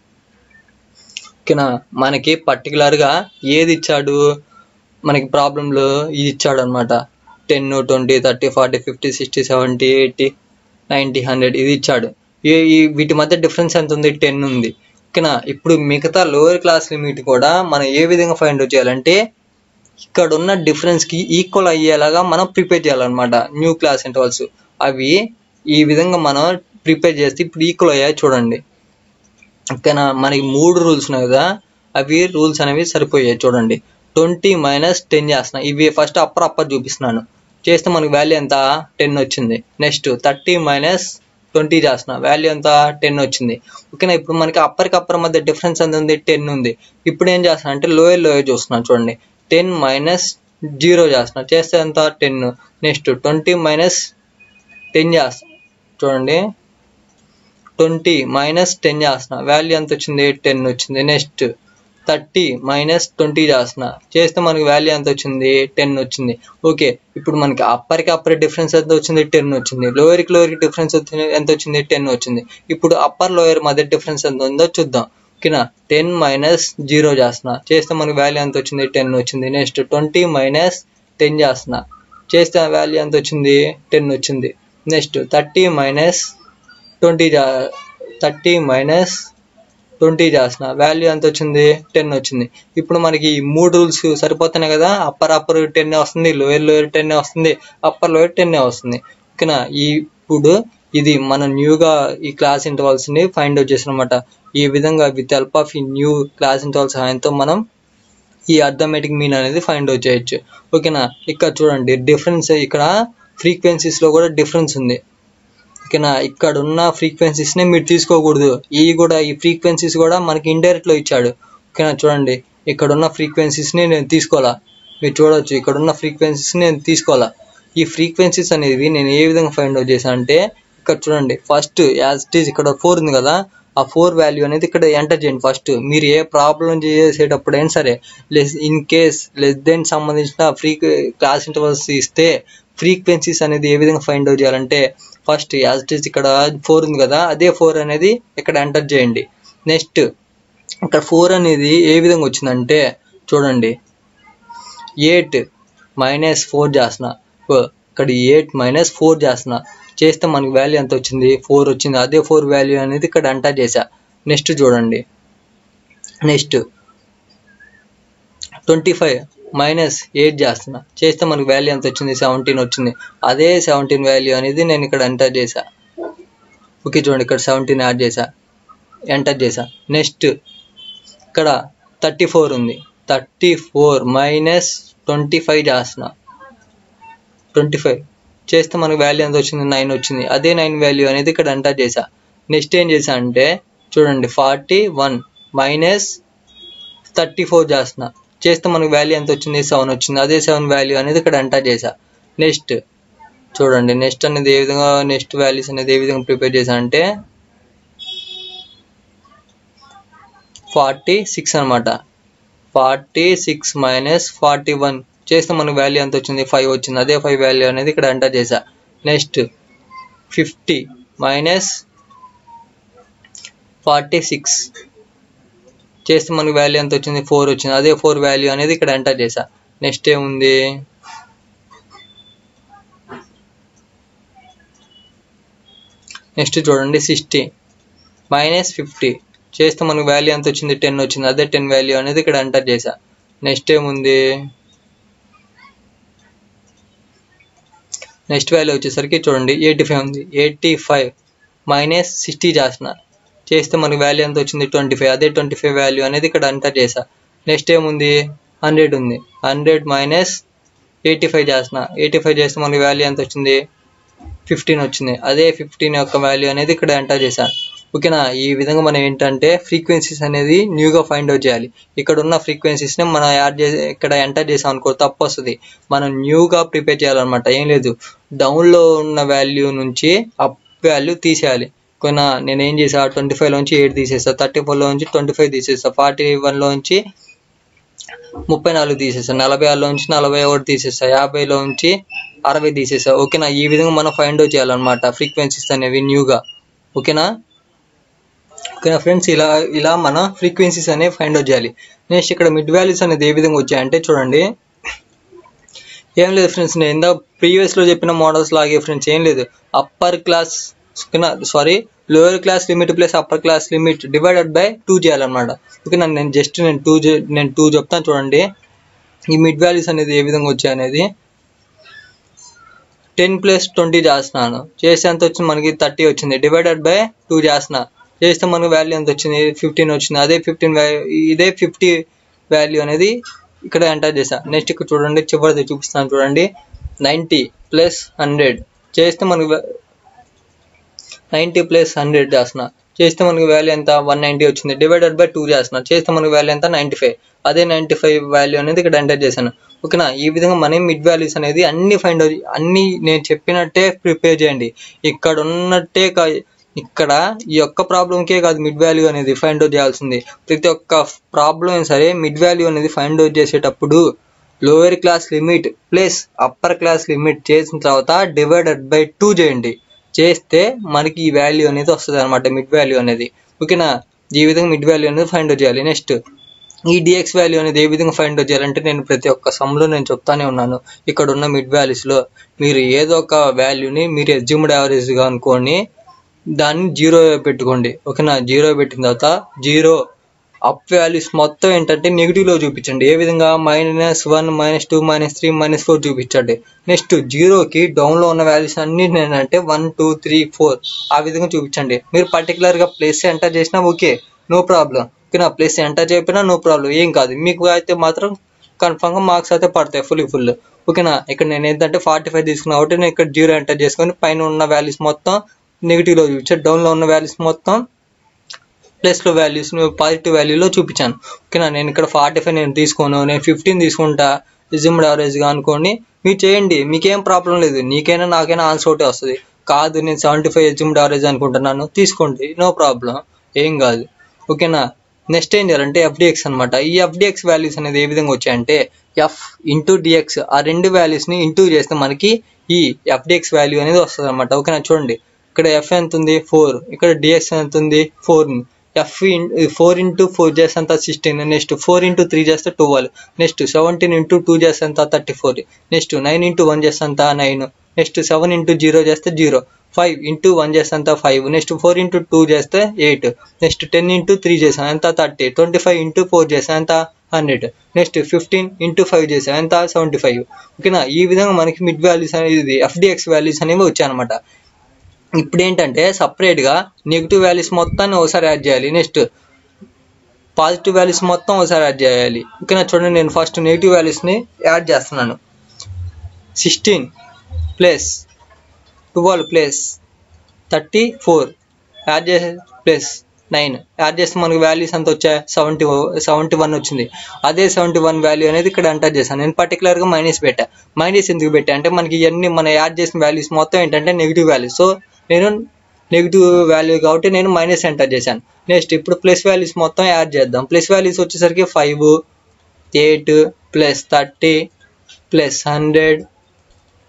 ఓకేనా మనకి పర్టికులర్గా ఏది ఇచ్చాడు మనకి ప్రాబ్లంలో ఇది ఇచ్చాడు అనమాట ten twenty thirty forty fifty sixty seventy eighty ninety hundred ఇది ఇచ్చాడు ఈ- ఈ వీటి మధ్య డిఫరెన్స్ ఎంత ఉంది టెన్ ఉంది ఓకేనా ఇప్పుడు మిగతా లోయర్ క్లాస్ లిమిట్ కూడా మనం ఏ విధంగా ఫైండ్ అవుట్ చేయాలంటే ఇక్కడ ఉన్న డిఫరెన్స్ కి ఈక్వల్ అయ్యేలాగా మనం ప్రిపేర్ చేయాలన్నమాట న్యూ క్లాస్ ఇంటర్వల్స్ అవి ఈ విధంగా మనం ప్రిపేర్ చేస్తే ఇప్పుడు ఈక్వల్ అయ్యాయి చూడండి ఓకేనా మనకి మూడు రూల్స్ ఉన్నాయి కదా అవి రూల్స్ అనేవి సరిపోయాయి చూడండి ట్వంటీ మైనస్ టెన్ చేస్తున్నా ఇవి ఫస్ట్ అప్పర్ అప్పర్ చూపిస్తున్నాను చేస్తే మనకి వాల్యూ ఎంత టెన్ వచ్చింది నెక్స్ట్ థర్టీ మైనస్ ట్వంటీ చేస్తున్నా వాల్యూ ఎంత టెన్ వచ్చింది ఓకేనా ఇప్పుడు మనకి అప్పర్కి అప్పర్ మధ్య డిఫరెన్స్ ఎంత ఉంది టెన్ ఉంది ఇప్పుడు ఏం చేస్తున్నా అంటే లోయర్ లోయర్ చూస్తున్నాను చూడండి టెన్ మైనస్ జీరో చేస్తున్నా చేస్తే ఎంత ten next twenty minus ten చేస్తా చూడండి ట్వంటీ మైనస్ టెన్ చేస్తున్నా వాల్యూ ఎంత వచ్చింది టెన్ వచ్చింది నెక్స్ట్ థర్టీ మైనస్ ట్వంటీ చేస్తున్నా చేస్తే మనకి వాల్యూ ఎంత వచ్చింది టెన్ వచ్చింది ఓకే ఇప్పుడు మనకి అప్పర్కి అప్పర్ డిఫరెన్స్ ఎంత వచ్చింది టెన్ వచ్చింది లోయర్కి లోయర్కి డిఫరెన్స్ వచ్చింది ఎంత వచ్చింది టెన్ వచ్చింది ఇప్పుడు అప్పర్ లోయర్ మధ్య డిఫరెన్స్ ఎంత ఉందో చూద్దాం ఓకేనా టెన్ మైనస్ జీరో చేస్తున్నా చేస్తే మనకి వాల్యూ ఎంత వచ్చింది టెన్ వచ్చింది నెక్స్ట్ ట్వంటీ మైనస్ టెన్ చేస్తున్నా చేస్తే వాల్యూ ఎంత వచ్చింది టెన్ వచ్చింది next thirty minus twenty thirty minus twenty చేసిన వాల్యూ ఎంత వచ్చింది టెన్ వచ్చింది ఇప్పుడు మనకి ఈ మూడు రూల్స్ సరిపోతున్నాయి కదా అప్పర్ అప్పర్ టెన్ వస్తుంది లోయర్ లోయర్ టెన్ వస్తుంది అప్పర్ లోయర్ టెన్ వస్తుంది ఓకేనా ఈ ఇప్పుడు ఇది మనం న్యూగా ఈ క్లాస్ ఇంటర్వల్స్ ని ఫైండ్ అవుట్ చేసినమాట ఈ విధంగా విత్ హెల్ప్ ఆఫ్ ఈ న్యూ క్లాస్ ఇంటర్వల్ సహాయంతో మనం ఈ అర్థమెటిక్ మీన్ అనేది ఫైండ్ అవుట్ చేయొచ్చు ఓకేనా ఇక్కడ చూడండి డిఫరెన్స్ ఇక్కడ ఫ్రీక్వెన్సీస్ లో కూడా డిఫరెన్స్ ఉంది ఓకేనా ఇక్కడ ఉన్న ఫ్రీక్వెన్సీస్ ని మీరు తీసుకోకూడదు ఈ కూడా ఈ ఫ్రీక్వెన్సీస్ కూడా మనకి ఇండైరెక్ట్ లో ఇచ్చాడు ఓకేనా చూడండి ఇక్కడ ఉన్న ఫ్రీక్వెన్సీస్ ని నేను తీసుకోవాలా మీరు చూడొచ్చు ఇక్కడ ఉన్న ఫ్రీక్వెన్సీస్ ని నేను తీసుకోవాలా ఈ ఫ్రీక్వెన్సీస్ అనేవి నేను ఏ విధంగా ఫైండ్ అవుట్ చేశాను అంటే ఇక్కడ చూడండి ఫస్ట్ యాజ్ ఇట్ ఈస్ ఇక్కడ ఫోర్ ఉంది కదా ఆ ఫోర్ వాల్యూ అనేది ఇక్కడ ఎంటర్ చేయండి ఫస్ట్ మీరు ఏ ప్రాబ్లం చేసేటప్పుడు అయినా సరే less in case less than సంబంధించిన ఫ్రీ క్లాస్ ఇంటర్వల్స్ ఇస్తే ఫ్రీక్వెన్సీస్ అనేది ఏ విధంగా ఫైండ్ అవుట్ చేయాలంటే ఫస్ట్ యాజ్ ఇట్ ఈస్ ఇక్కడ ఫోర్ ఉంది కదా అదే ఫోర్ అనేది ఇక్కడ ఎంటర్ చేయండి నెక్స్ట్ ఇక్కడ ఫోర్ అనేది ఏ విధంగా వచ్చిందంటే చూడండి ఎయిట్ మైనస్ ఫోర్ చేస్తున్నా ఓ, ఇక్కడ ఎయిట్ మైనస్ ఫోర్ చేస్తున్నా చేస్తే మనకి వాల్యూ ఎంత వచ్చింది ఫోర్ వచ్చింది అదే ఫోర్ వాల్యూ అనేది ఇక్కడ ఎంటర్ చేసా నెక్స్ట్ చూడండి next twenty five minus eight చేస్తున్నా చేస్తే మనకి వాల్యూ ఎంత వచ్చింది సెవెంటీన్ వచ్చింది అదే సెవెంటీన్ వాల్యూ అనేది నేను ఇక్కడ ఎంటర్ చేసా ఓకే చూడండి ఇక్కడ సెవెంటీన్ యాడ్ చేసా ఎంటర్ చేసా నెక్స్ట్ ఇక్కడ థర్టీ ఫోర్ ఉంది thirty four minus twenty five చేస్తున్నా ట్వంటీ ఫైవ్ చేస్తే మనకు వాల్యూ ఎంత వచ్చింది నైన్ వచ్చింది అదే నైన్ వాల్యూ అనేది ఇక్కడ ఎంటర్ చేసా నెక్స్ట్ ఏం చేసా అంటే చూడండి forty one minus thirty four చేస్తున్నా చేస్తే మనకు వాల్యూ ఎంత వచ్చింది సెవెన్ వచ్చింది అదే సెవెన్ వాల్యూ అనేది ఇక్కడ ఎంటర్ చేసా నెక్స్ట్ చూడండి నెక్స్ట్ అనేది ఏ విధంగా నెక్స్ట్ వాల్యూస్ అనేది ఏ విధంగా ప్రిపేర్ చేసా అంటే ఫార్టీ సిక్స్ అనమాట forty six minus forty one చేస్తే మనకు వాల్యూ ఎంత వచ్చింది ఫైవ్ వచ్చింది అదే ఫైవ్ వాల్యూ అనేది ఇక్కడ ఎంటర్ చేసా next fifty minus forty six చేస్తే మనకు వాల్యూ ఎంత వచ్చింది ఫోర్ వచ్చింది అదే ఫోర్ వాల్యూ అనేది ఇక్కడ ఎంటర్ చేసా నెక్స్ట్ ఏముంది నెక్స్ట్ చూడండి సిక్స్టీ మైనస్ ఫిఫ్టీ చేస్తే మనకు వాల్యూ ఎంత వచ్చింది టెన్ వచ్చింది అదే టెన్ వాల్యూ అనేది ఇక్కడ ఎంటర్ చేసా నెక్స్ట్ ఏముంది నెక్స్ట్ వాల్యూ వచ్చేసరికి చూడండి ఎయిటీ ఫైవ్ ఉంది ఎయిటీ ఫైవ్ మైనస్ సిక్స్టీ చేసిన చేస్తే మనకి వాల్యూ ఎంత వచ్చింది ట్వంటీ ఫైవ్ అదే ట్వంటీ ఫైవ్ వాల్యూ అనేది ఇక్కడ ఎంటర్ చేసా నెక్స్ట్ ఏముంది హండ్రెడ్ ఉంది హండ్రెడ్ మైనస్ ఎయిటీ ఫైవ్ చేసిన ఎయిటీ ఫైవ్ చేస్తే మనకి వాల్యూ ఎంత వచ్చింది ఫిఫ్టీన్ వచ్చింది అదే ఫిఫ్టీన్ యొక్క వాల్యూ అనేది ఇక్కడ ఎంటర్ చేశాను ఓకేనా ఈ విధంగా మనం ఏంటంటే ఫ్రీక్వెన్సీస్ అనేది న్యూగా ఫైండ్ అవుట్ చేయాలి ఇక్కడ ఉన్న ఫ్రీక్వెన్సీస్ని మనం యాడ్ చేసి ఇక్కడ ఎంటర్ చేసాం అనుకో తప్పు వస్తుంది మనం న్యూగా ప్రిపేర్ చేయాలన్నమాట ఏం లేదు డౌన్లో ఉన్న వాల్యూ నుంచి అప్ వాల్యూ తీసేయాలి కొనా నేను ఏం చేసా ట్వంటీ ఫైవ్లో నుంచి ఎయిట్ తీసేసా థర్టీ ఫోర్లో నుంచి ట్వంటీ ఫైవ్ తీసేసా ఫార్టీ వన్లో నుంచి ముప్పై నాలుగు తీసేసా నలభై ఆరులో నుంచి నలభై ఒకటి తీసేసా యాభైలో నుంచి అరవై తీసేసా ఓకేనా ఈ విధంగా మనం ఫైండ్ అవుట్ చేయాలన్నమాట ఫ్రీక్వెన్సీస్ అనేవి న్యూగా ఓకేనా ఓకేనా ఫ్రెండ్స్ ఇలా ఇలా మన ఫ్రీక్వెన్సీస్ అనేవి ఫైండ్ అవుట్ చేయాలి నెక్స్ట్ ఇక్కడ మిడ్ వాల్యూస్ అనేది ఏ విధంగా వచ్చాయంటే చూడండి ఏం లేదు ఫ్రెండ్స్ నేను ఇందా ప్రీవియస్లో చెప్పిన మోడల్స్ లాగే ఫ్రెండ్స్ ఏం లేదు అప్పర్ క్లాస్ ఓకేనా sorry lower class limit plus upper class limit divided by two చేయాలన్నమాట ఓకేనా నేను జస్ట్ నేను టూ నేను టూ చెప్తాను చూడండి ఈ మిడ్ వాల్యూస్ అనేది ఏ విధంగా వచ్చాయి అనేది టెన్ ప్లస్ ట్వంటీ చేస్తున్నాను చేస్తే ఎంత వచ్చింది మనకి థర్టీ వచ్చింది డివైడెడ్ బై టూ చేస్తున్నా చేస్తే మనకు వాల్యూ ఎంత వచ్చింది ఫిఫ్టీన్ వచ్చింది అదే ఫిఫ్టీన్ వాల్యూ ఇదే ఫిఫ్టీ వాల్యూ అనేది ఇక్కడ ఎంటర్ చేసా నెక్స్ట్ ఇక్కడ చూడండి చివరిది చూపిస్తాను చూడండి నైంటీ ప్లస్ హండ్రెడ్ చేస్తే మనకు నైంటీ ప్లస్ హండ్రెడ్ చేస్తున్నా చేస్తే మనకి వాల్యూ ఎంత వన్ నైంటీ వచ్చింది డివైడెడ్ బై టూ చేస్తున్నా చేస్తే మనకి వాల్యూ ఎంత నైంటీ ఫైవ్ అదే నైంటీ ఫైవ్ వాల్యూ అనేది ఇక్కడ ఎంటర్ చేశాను ఓకేనా ఈ విధంగా మన మిడ్ వాల్యూస్ అనేది అన్ని ఫైండ్ అవుట్ అన్ని నేను చెప్పినట్టే ప్రిపేర్ చేయండి ఇక్కడ ఉన్నట్టే కా ఇక్కడ ఈ ఒక్క ప్రాబ్లంకే కాదు మిడ్ వాల్యూ అనేది ఫైండ్ అవుట్ చేయాల్సింది ప్రతి ఒక్క ప్రాబ్లం సరే మిడ్ వాల్యూ అనేది ఫైండ్ అవుట్ చేసేటప్పుడు lower class limit plus upper class limit చేసిన తర్వాత డివైడెడ్ బై టూ చేయండి చేస్తే మనకి ఈ వాల్యూ అనేది వస్తుంది అనమాట మిడ్ వాల్యూ అనేది ఓకేనా ఈ విధంగా మిడ్ వాల్యూ అనేది ఫైండ్ అవుట్ చేయాలి నెక్స్ట్ ఈ డిఎక్స్ వాల్యూ అనేది ఏ విధంగా ఫైండ్ అవుట్ చేయాలంటే నేను ప్రతి ఒక్క సమ్లో నేను చెప్తానే ఉన్నాను ఇక్కడ ఉన్న మిడ్ వాల్యూస్లో మీరు ఏదో ఒక వాల్యూని మీరు ఎజ్యూమ్డ్ యావరేజ్గా అనుకోని దాన్ని జీరో పెట్టుకోండి ఓకేనా జీరో పెట్టిన తర్వాత జీరో అప్ వాల్యూస్ మొత్తం ఏంటంటే నెగిటివ్లో చూపించండి ఏ విధంగా minus one minus two minus three minus four చూపించండి నెక్స్ట్ జీరోకి డౌన్లో ఉన్న వాల్యూస్ అన్ని ఏంటంటే వన్ టూ త్రీ ఫోర్ ఆ విధంగా చూపించండి మీరు పర్టికులర్గా ప్లేస్ ఎంటర్ చేసినా ఓకే నో ప్రాబ్లం ఓకేనా ప్లేస్ ఎంటర్ చేయకపోయినా నో ప్రాబ్లం ఏం కాదు మీకు అయితే మాత్రం కన్ఫామ్గా మార్క్స్ అయితే పడతాయి ఫుల్ ఫుల్ ఓకేనా ఇక్కడ నేను ఏంటంటే ఫార్టీ ఫైవ్ తీసుకున్నా కాబట్టి నేను ఇక్కడ జీరో ఎంటర్ చేసుకొని పైన ఉన్న వాల్యూస్ మొత్తం నెగిటివ్లో చూపించాను డౌన్లో ఉన్న వాల్యూస్ మొత్తం ప్లస్లో వాల్యూస్ పాజిటివ్ వాల్యూలో చూపించాను ఓకేనా నేను ఇక్కడ ఫార్టీ ఫైవ్ నేను తీసుకోను నేను ఫిఫ్టీన్ తీసుకుంటా రిజ్యూమ్డ్ యావరేజ్గా అనుకోండి మీరు చేయండి మీకేం ప్రాబ్లం లేదు నీకైనా నాకైనా ఆన్సర్ ఒకటే వస్తుంది కాదు నేను సెవెంటీ ఫైవ్ రిజ్యూమ్డ్ యావరేజ్ అనుకుంటున్నాను తీసుకోండి నో ప్రాబ్లం ఏం కాదు ఓకేనా నెక్స్ట్ ఏం చేయాలంటే ఎఫ్డిఎక్స్ అనమాట ఈ ఎఫ్డిఎక్స్ వాల్యూస్ అనేది ఏ విధంగా వచ్చాయంటే ఎఫ్ ఇంటూ డిఎక్స్ ఆ రెండు వాల్యూస్ని ఇంటూ చేస్తే మనకి ఈ ఎఫ్డిఎక్స్ వాల్యూ అనేది వస్తుంది అనమాట ఓకేనా చూడండి ఇక్కడ ఎఫ్ ఎంత ఉంది ఫోర్ ఇక్కడ డిఎక్స్ ఎంత ఉంది four F four into four చేస్తే అంత sixteen next four into three చేస్తే twelve next seventeen into two చేస్తే అంత thirty four next nine into one చేస్తే అంత nine next seven into zero చేస్తే జీరో ఫైవ్ ఇంటూ వన్ చేస్తే అంత five next four into two చేస్తే eight next ten into three చేసాం ఎంత thirty twenty five into four చేసాం ఎంత hundred next fifteen into five చేసాం ఎంత సెవెంటీ ఫైవ్ ఓకేనా ఈ విధంగా మనకి మిడ్ వాల్యూస్ అనేది ఎఫ్డిఎక్స్ వాల్యూస్ అనేవి వచ్చాయన్నమాట ఇప్పుడు ఏంటంటే సపరేట్గా నెగిటివ్ వాల్యూస్ మొత్తాన్ని ఒకసారి యాడ్ చేయాలి నెక్స్ట్ పాజిటివ్ వాల్యూస్ మొత్తం ఒకసారి యాడ్ చేయాలి ఓకేనా చూడండి నేను ఫస్ట్ నెగిటివ్ వాల్యూస్ని యాడ్ చేస్తున్నాను sixteen plus twelve plus thirty four add చేసే ప్లస్ నైన్ యాడ్ చేస్తే మనకి వాల్యూస్ ఎంత వచ్చాయి సెవెంటీ సెవెంటీ వన్ వచ్చింది అదే సెవెంటీ వన్ వాల్యూ అనేది ఇక్కడ ఎంటర్ చేశాను నేను పర్టికులర్గా మైనస్ పెట్టా మైనస్ ఎందుకు పెట్టా అంటే మనకి ఇవన్నీ మనం యాడ్ చేసిన వాల్యూస్ మొత్తం ఏంటంటే నెగిటివ్ వాల్యూస్ సో నేను నెగిటివ్ వాల్యూ కాబట్టి నేను మైనస్ ఎంటర్ చేశాను నెక్స్ట్ ఇప్పుడు ప్లస్ వాల్యూస్ మొత్తం యాడ్ చేద్దాం ప్లస్ వాల్యూస్ వచ్చేసరికి five eight plus thirty plus hundred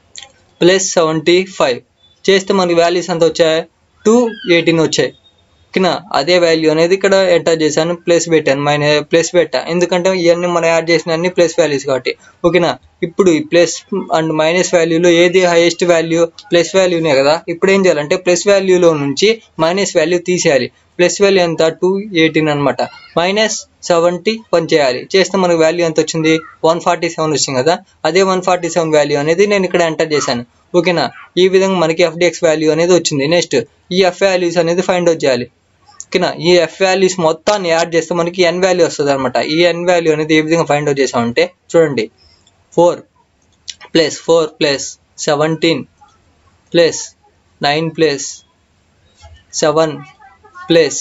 plus seventy five చేస్తే మనకి వాల్యూస్ ఎంత వచ్చాయి టూ ఎయిటీన్ వచ్చాయి ఓకేనా అదే వాల్యూ అనేది ఇక్కడ ఎంటర్ చేశాను ప్లస్ పెట్టాను మైనస్ ప్లస్ పెట్టా ఎందుకంటే ఇవన్నీ మనం యాడ్ చేసిన అన్ని ప్లస్ వాల్యూస్ కాబట్టి ఓకేనా ఇప్పుడు ఈ ప్లస్ అండ్ మైనస్ వాల్యూలో ఏది హైయెస్ట్ వాల్యూ ప్లస్ వాల్యూనే కదా ఇప్పుడు ఏం చేయాలంటే ప్లస్ వాల్యూలో నుంచి మైనస్ వాల్యూ తీసేయాలి ప్లస్ వాల్యూ ఎంత టూ ఎయిటీన్ అనమాట మైనస్ సెవెంటీ వన్ చేయాలి చేస్తే మనకు వాల్యూ ఎంత వచ్చింది వన్ ఫార్టీ సెవెన్ వచ్చింది కదా అదే వన్ ఫార్టీ సెవెన్ వాల్యూ అనేది నేను ఇక్కడ ఎంటర్ చేశాను ఓకేనా ఈ విధంగా మనకి ఎఫ్డిఎక్స్ వాల్యూ అనేది వచ్చింది నెక్స్ట్ ఈ ఎఫ్ వాల్యూస్ అనేది ఫైండ్ అవుట్ చేయాలి ఓకేనా ఈ ఎఫ్ వాల్యూస్ మొత్తాన్ని యాడ్ చేస్తే మనకి ఎన్ వాల్యూ వస్తుంది అనమాట ఈ ఎన్ వాల్యూ అనేది ఏ విధంగా ఫైండ్ అవుట్ చేసామంటే చూడండి four plus four plus seventeen plus nine plus seven plus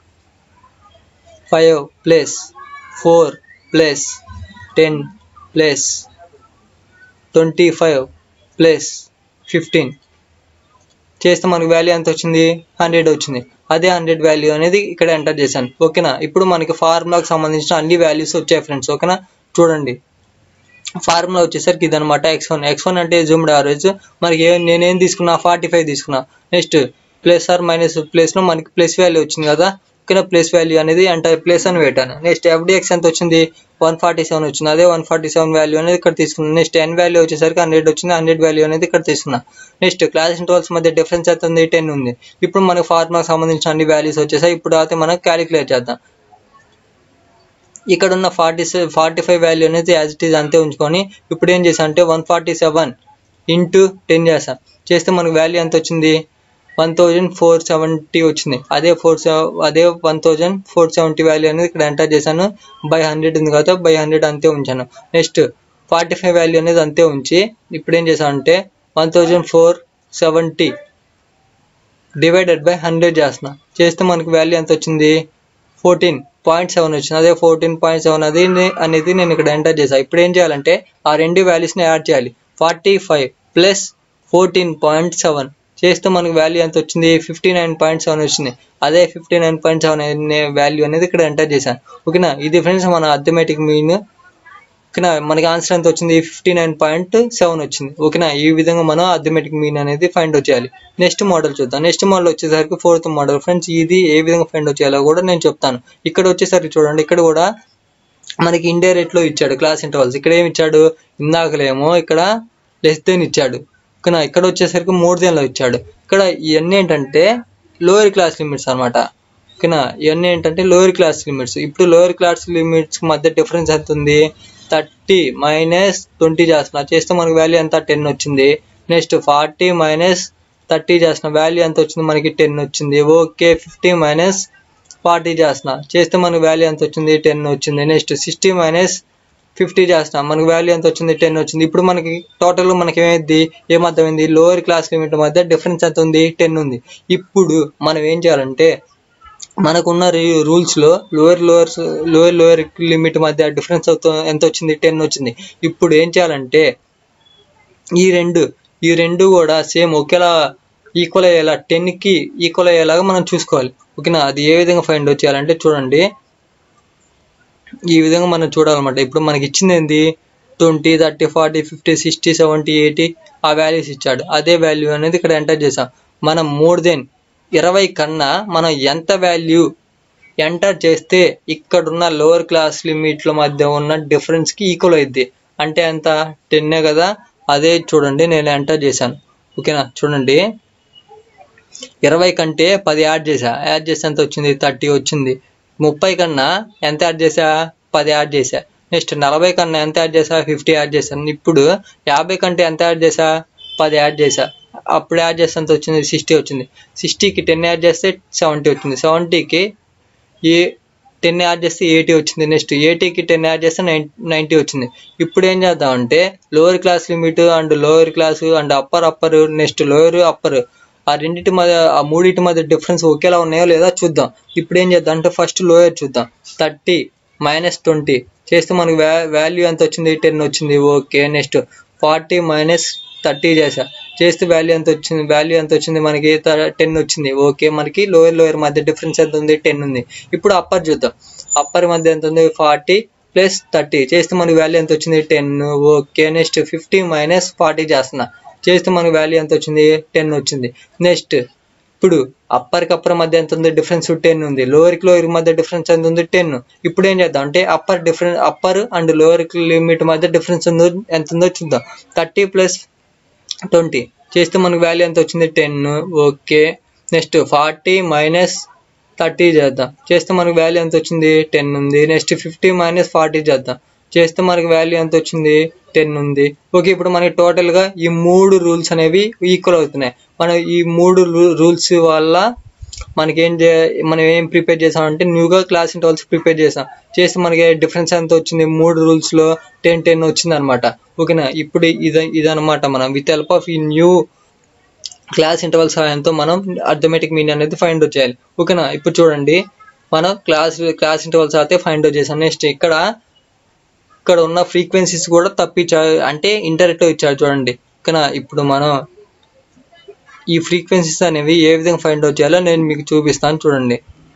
five plus four plus ten plus twenty five plus fifteen చేస్తే మనకి వాల్యూ ఎంత వచ్చింది హండ్రెడ్ వచ్చింది అదే హండ్రెడ్ వాల్యూ అనేది ఇక్కడ ఎంటర్ చేశాను ఓకేనా ఇప్పుడు మనకి ఫార్ములాకి సంబంధించిన అన్ని వాల్యూస్ వచ్చాయి ఫ్రెండ్స్ ఓకేనా చూడండి ఫార్ములా వచ్చేసరికి ఇదనమాట ఎక్స్ వన్ ఎక్స్ వన్ అంటే జూమ్డ్ యావరేజ్ మనకి ఏ నేనేం తీసుకున్నా ఫార్టీ ఫైవ్ తీసుకున్నా నెక్స్ట్ ప్లస్ ఆర్ మైనస్ ప్లేస్లో మనకి ప్లస్ వాల్యూ వచ్చింది కదా ఇక్కడ ప్లస్ వాల్యూ అనేది అంటే ప్లస్ అని పెట్టాను నెక్స్ట్ ఎఫ్డిఎక్స్ ఎంత వచ్చింది వన్ ఫార్టీ సెవెన్ వచ్చింది అదే వన్ ఫార్టీ సెవెన్ వాల్యూ అనేది ఇక్కడ తీసుకున్నాను నెక్స్ట్ ఎన్ వాల్యూ వచ్చేసరికి హండ్రెడ్ వచ్చింది హండ్రెడ్ వాల్యూ అనేది ఇక్కడ తీసుకున్నా నెక్స్ట్ క్లాస్ ఇంటర్వల్స్ మధ్య డిఫరెన్స్ ఎంత ఉంది టెన్ ఉంది ఇప్పుడు మనకి ఫార్ములాకి సంబంధించిన అన్ని వాల్యూస్ వచ్చేసాయి ఇప్పుడు అయితే మనం క్యాలిక్యులేట్ చేద్దాం ఇక్కడ ఉన్న ఫార్టీ ఫార్టీ ఫైవ్ వాల్యూ అనేది యాజ్ ఇట్ ఈజ్ అంతే ఉంచుకొని ఇప్పుడు ఏం చేసా అంటే one forty seven into ten చేసా చేస్తే మనకు వాల్యూ ఎంత వచ్చింది వన్ థౌజండ్ ఫోర్ సెవెంటీ వచ్చింది అదే ఫోర్ అదే one thousand four seventy value అనేది ఇక్కడ ఎంటర్ చేశాను బై హండ్రెడ్ ఉంది కదా బై హండ్రెడ్ అంతే ఉంచాను నెక్స్ట్ ఫార్టీ ఫైవ్ వాల్యూ అనేది అంతే ఉంచి ఇప్పుడు ఏం చేశాను అంటే one thousand four seventy divided by hundred చేస్తున్నా చేస్తే మనకి వాల్యూ ఎంత వచ్చింది ఫోర్టీన్ పాయింట్ సెవెన్ వచ్చింది అదే ఫోర్టీన్ పాయింట్ సెవెన్ అది నే- అనేది నేను ఇక్కడ ఎంటర్ చేశాను ఇప్పుడు ఏం చేయాలంటే ఆ రెండు వాల్యూస్ని యాడ్ చేయాలి forty five plus fourteen point seven చేస్తే మనకి వాల్యూ ఎంత వచ్చింది ఫిఫ్టీ నైన్ పాయింట్ సెవెన్ వచ్చింది అదే ఫిఫ్టీ నైన్ పాయింట్ సెవెన్ అనే వాల్యూ అనేది ఇక్కడ ఎంటర్ చేశాను ఓకేనా ఇది ఫ్రెండ్స్ మన అథమెటిక్ మీన్ ఓకేనా మనకి ఆన్సర్ ఎంత వచ్చింది ఫిఫ్టీ నైన్ పాయింట్ సెవెన్ వచ్చింది ఓకేనా ఈ విధంగా మనం అథమెటిక్ మీన్ అనేది ఫైండ్ అవుట్ చేయాలి నెక్స్ట్ మోడల్ చూద్దాం నెక్స్ట్ మోడల్ వచ్చేసరికి ఫోర్త్ మోడల్ ఫ్రెండ్స్ ఇది ఏ విధంగా ఫైండ్ అవుట్ చేయాలో కూడా నేను చెప్తాను ఇక్కడ వచ్చేసరికి చూడండి ఇక్కడ కూడా మనకి ఇండైరెక్ట్ లో ఇచ్చాడు క్లాస్ ఇంటర్వల్స్ ఇక్కడ ఏమి ఇచ్చాడు ఇందాకలేమో ఇక్కడ లెస్ దెన్ ఇచ్చాడు ఓకేనా ఇక్కడ వచ్చేసరికి మోర్ దెన్ లో ఇచ్చాడు ఇక్కడ ఇవన్నీ ఏంటంటే లోయర్ క్లాస్ లిమిట్స్ అన్నమాట ఓకేనా ఇవన్నీ ఏంటంటే లోయర్ క్లాస్ లిమిట్స్ ఇప్పుడు లోయర్ క్లాస్ లిమిట్స్ మధ్య డిఫరెన్స్ ఎంత ఉంది థర్టీ మైనస్ ట్వంటీ చేస్తున్నా చేస్తే మనకి వాల్యూ ఎంత టెన్ వచ్చింది నెక్స్ట్ ఫార్టీ మైనస్ థర్టీ చేస్తున్నా వాల్యూ ఎంత వచ్చింది మనకి టెన్ వచ్చింది ఓకే ఫిఫ్టీ మైనస్ ఫార్టీ చేస్తున్నా చేస్తే మనకి వాల్యూ ఎంత వచ్చింది టెన్ వచ్చింది నెక్స్ట్ సిక్స్టీ మైనస్ ఫిఫ్టీ చేస్తాం మనకి వాల్యూ ఎంత వచ్చింది టెన్ వచ్చింది ఇప్పుడు మనకి టోటల్ మనకి ఏమైంది ఏమర్థమైంది లోవర్ క్లాస్ లిమిట్ మధ్య డిఫరెన్స్ ఎంత ఉంది టెన్ ఉంది ఇప్పుడు మనం ఏం చేయాలంటే మనకున్న రూల్స్ లో lower lower lower lower limit మధ్య డిఫరెన్స్ ఎంత వచ్చింది టెన్ వచ్చింది ఇప్పుడు ఏం చేయాలంటే ఈ రెండు ఈ రెండు కూడా సేమ్ ఒకేలా ఈక్వల్ అయ్యేలా టెన్ కి ఈక్వల్ అయ్యేలాగా మనం చూసుకోవాలి ఓకేనా అది ఏ విధంగా ఫైండ్ అవుట్ చేయాలంటే చూడండి ఈ విధంగా మనం చూడాలన్నమాట ఇప్పుడు మనకి ఇచ్చింది ఏంది twenty thirty forty fifty sixty seventy eighty ఆ వాల్యూస్ ఇచ్చాడు అదే వాల్యూ అనేది ఇక్కడ ఎంటర్ చేసాం మనం మోర్ దెన్ ఇరవై కన్నా మనం ఎంత వాల్యూ ఎంటర్ చేస్తే ఇక్కడున్న లోవర్ క్లాస్ లిమిట్ల మధ్య ఉన్న డిఫరెన్స్ కి ఈక్వల్ అయింది అంటే ఎంత టెన్నే కదా అదే చూడండి నేను ఎంటర్ చేశాను ఓకేనా చూడండి ఇరవై కంటే పది యాడ్ చేసా యాడ్ చేస్తే ఎంత వచ్చింది థర్టీ వచ్చింది ముప్పై కన్నా ఎంత యాడ్ చేసా పది యాడ్ చేసా నెక్స్ట్ నలభై కన్నా ఎంత యాడ్ చేసా ఫిఫ్టీ యాడ్ చేశాను ఇప్పుడు యాభై కంటే ఎంత యాడ్ చేసా పది యాడ్ చేసా అప్పుడు యాడ్ చేస్తే ఎంత వచ్చింది సిక్స్టీ వచ్చింది సిక్స్టీకి టెన్ యాడ్ చేస్తే సెవెంటీ వచ్చింది సెవెంటీకి ఏ టెన్ యాడ్ చేస్తే ఎయిటీ వచ్చింది నెక్స్ట్ ఎయిటీకి టెన్ యాడ్ చేస్తే నైన్ నైంటీ వచ్చింది ఇప్పుడు ఏం చేద్దాం అంటే lower class limit and lower class and upper upper next lower upper ఆ రెండింటి మధ్య ఆ మూడింటి మధ్య డిఫరెన్స్ ఒకేలా ఉన్నాయో లేదా చూద్దాం ఇప్పుడు ఏం చేద్దాం అంటే ఫస్ట్ లోయర్ చూద్దాం థర్టీ మైనస్ ట్వంటీ చేస్తే మనకి వ్యా వాల్యూ ఎంత వచ్చింది టెన్ వచ్చింది okay next forty minus thirty చేసా చేస్తే వాల్యూ ఎంత వచ్చింది వాల్యూ ఎంత వచ్చింది మనకి టెన్ వచ్చింది ఓకే మనకి లోయర్ లోయర్ మధ్య డిఫరెన్స్ ఎంత ఉంది టెన్ ఉంది ఇప్పుడు అప్పర్ చూద్దాం అప్పర్ మధ్య ఎంత ఉంది ఫార్టీ ప్లస్ థర్టీ చేస్తే మనకి వాల్యూ ఎంత వచ్చింది ten okay next fifty minus forty చేస్తున్నా చేస్తే మనకి వాల్యూ ఎంత వచ్చింది టెన్ వచ్చింది నెక్స్ట్ ఇప్పుడు అప్పర్ కి అప్పర్ మధ్య ఎంత ఉంది డిఫరెన్స్ టెన్ ఉంది లోవర్ కి లోవర్ మధ్య డిఫరెన్స్ ఎంత ఉంది టెన్ ఇప్పుడు ఏం చేద్దాం అంటే upper difference upper and lower limit మధ్య డిఫరెన్స్ ఉందో ఎంత ఉందో చూద్దాం థర్టీ ప్లస్ ట్వంటీ చేస్తే మనకు వాల్యూ ఎంత వచ్చింది ten okay next forty minus thirty చేద్దాం చేస్తే మనకు వాల్యూ ఎంత వచ్చింది టెన్ ఉంది నెక్స్ట్ ఫిఫ్టీ మైనస్ ఫార్టీ చేద్దాం చేస్తే మనకి వాల్యూ ఎంత వచ్చింది టెన్ ఉంది ఓకే ఇప్పుడు మనకి టోటల్ గా ఈ మూడు రూల్స్ అనేవి ఈక్వల్ అవుతున్నాయి మనం ఈ మూడు రూల్స్ వల్ల మనకి ఏం చే మనం ఏం ప్రిపేర్ చేసామంటే న్యూగా క్లాస్ ఇంటర్వల్స్ ప్రిపేర్ చేసాం చేస్తే మనకి డిఫరెన్స్ ఎంత వచ్చింది మూడు రూల్స్ లో టెన్ టెన్ వచ్చింది అనమాట ఓకేనా ఇప్పుడు ఇది ఇదనమాట మనం విత్ హెల్ప్ ఆఫ్ ఈ న్యూ క్లాస్ ఇంటర్వల్ సహాయంతో మనం అర్థమెటిక్ మీన్ అనేది ఫైండ్ అవుట్ చేయాలి ఓకేనా ఇప్పుడు చూడండి మనం క్లాస్ క్లాస్ ఇంటర్వల్స్ అయితే ఫైండ్ అవుట్ చేసాం నెక్స్ట్ ఇక్కడ ఇక్కడ ఉన్న ఫ్రీక్వెన్సీస్ కూడా తప్పించారు అంటే ఇంటరెక్ట్ ఇచ్చారు చూడండి ఓకేనా ఇప్పుడు మనం ఈ ఫ్రీక్వెన్సీస్ అనేవి ఏ విధంగా ఫైండ్ అవుట్ చేయాలో నేను మీకు చూపిస్తాను చూడండి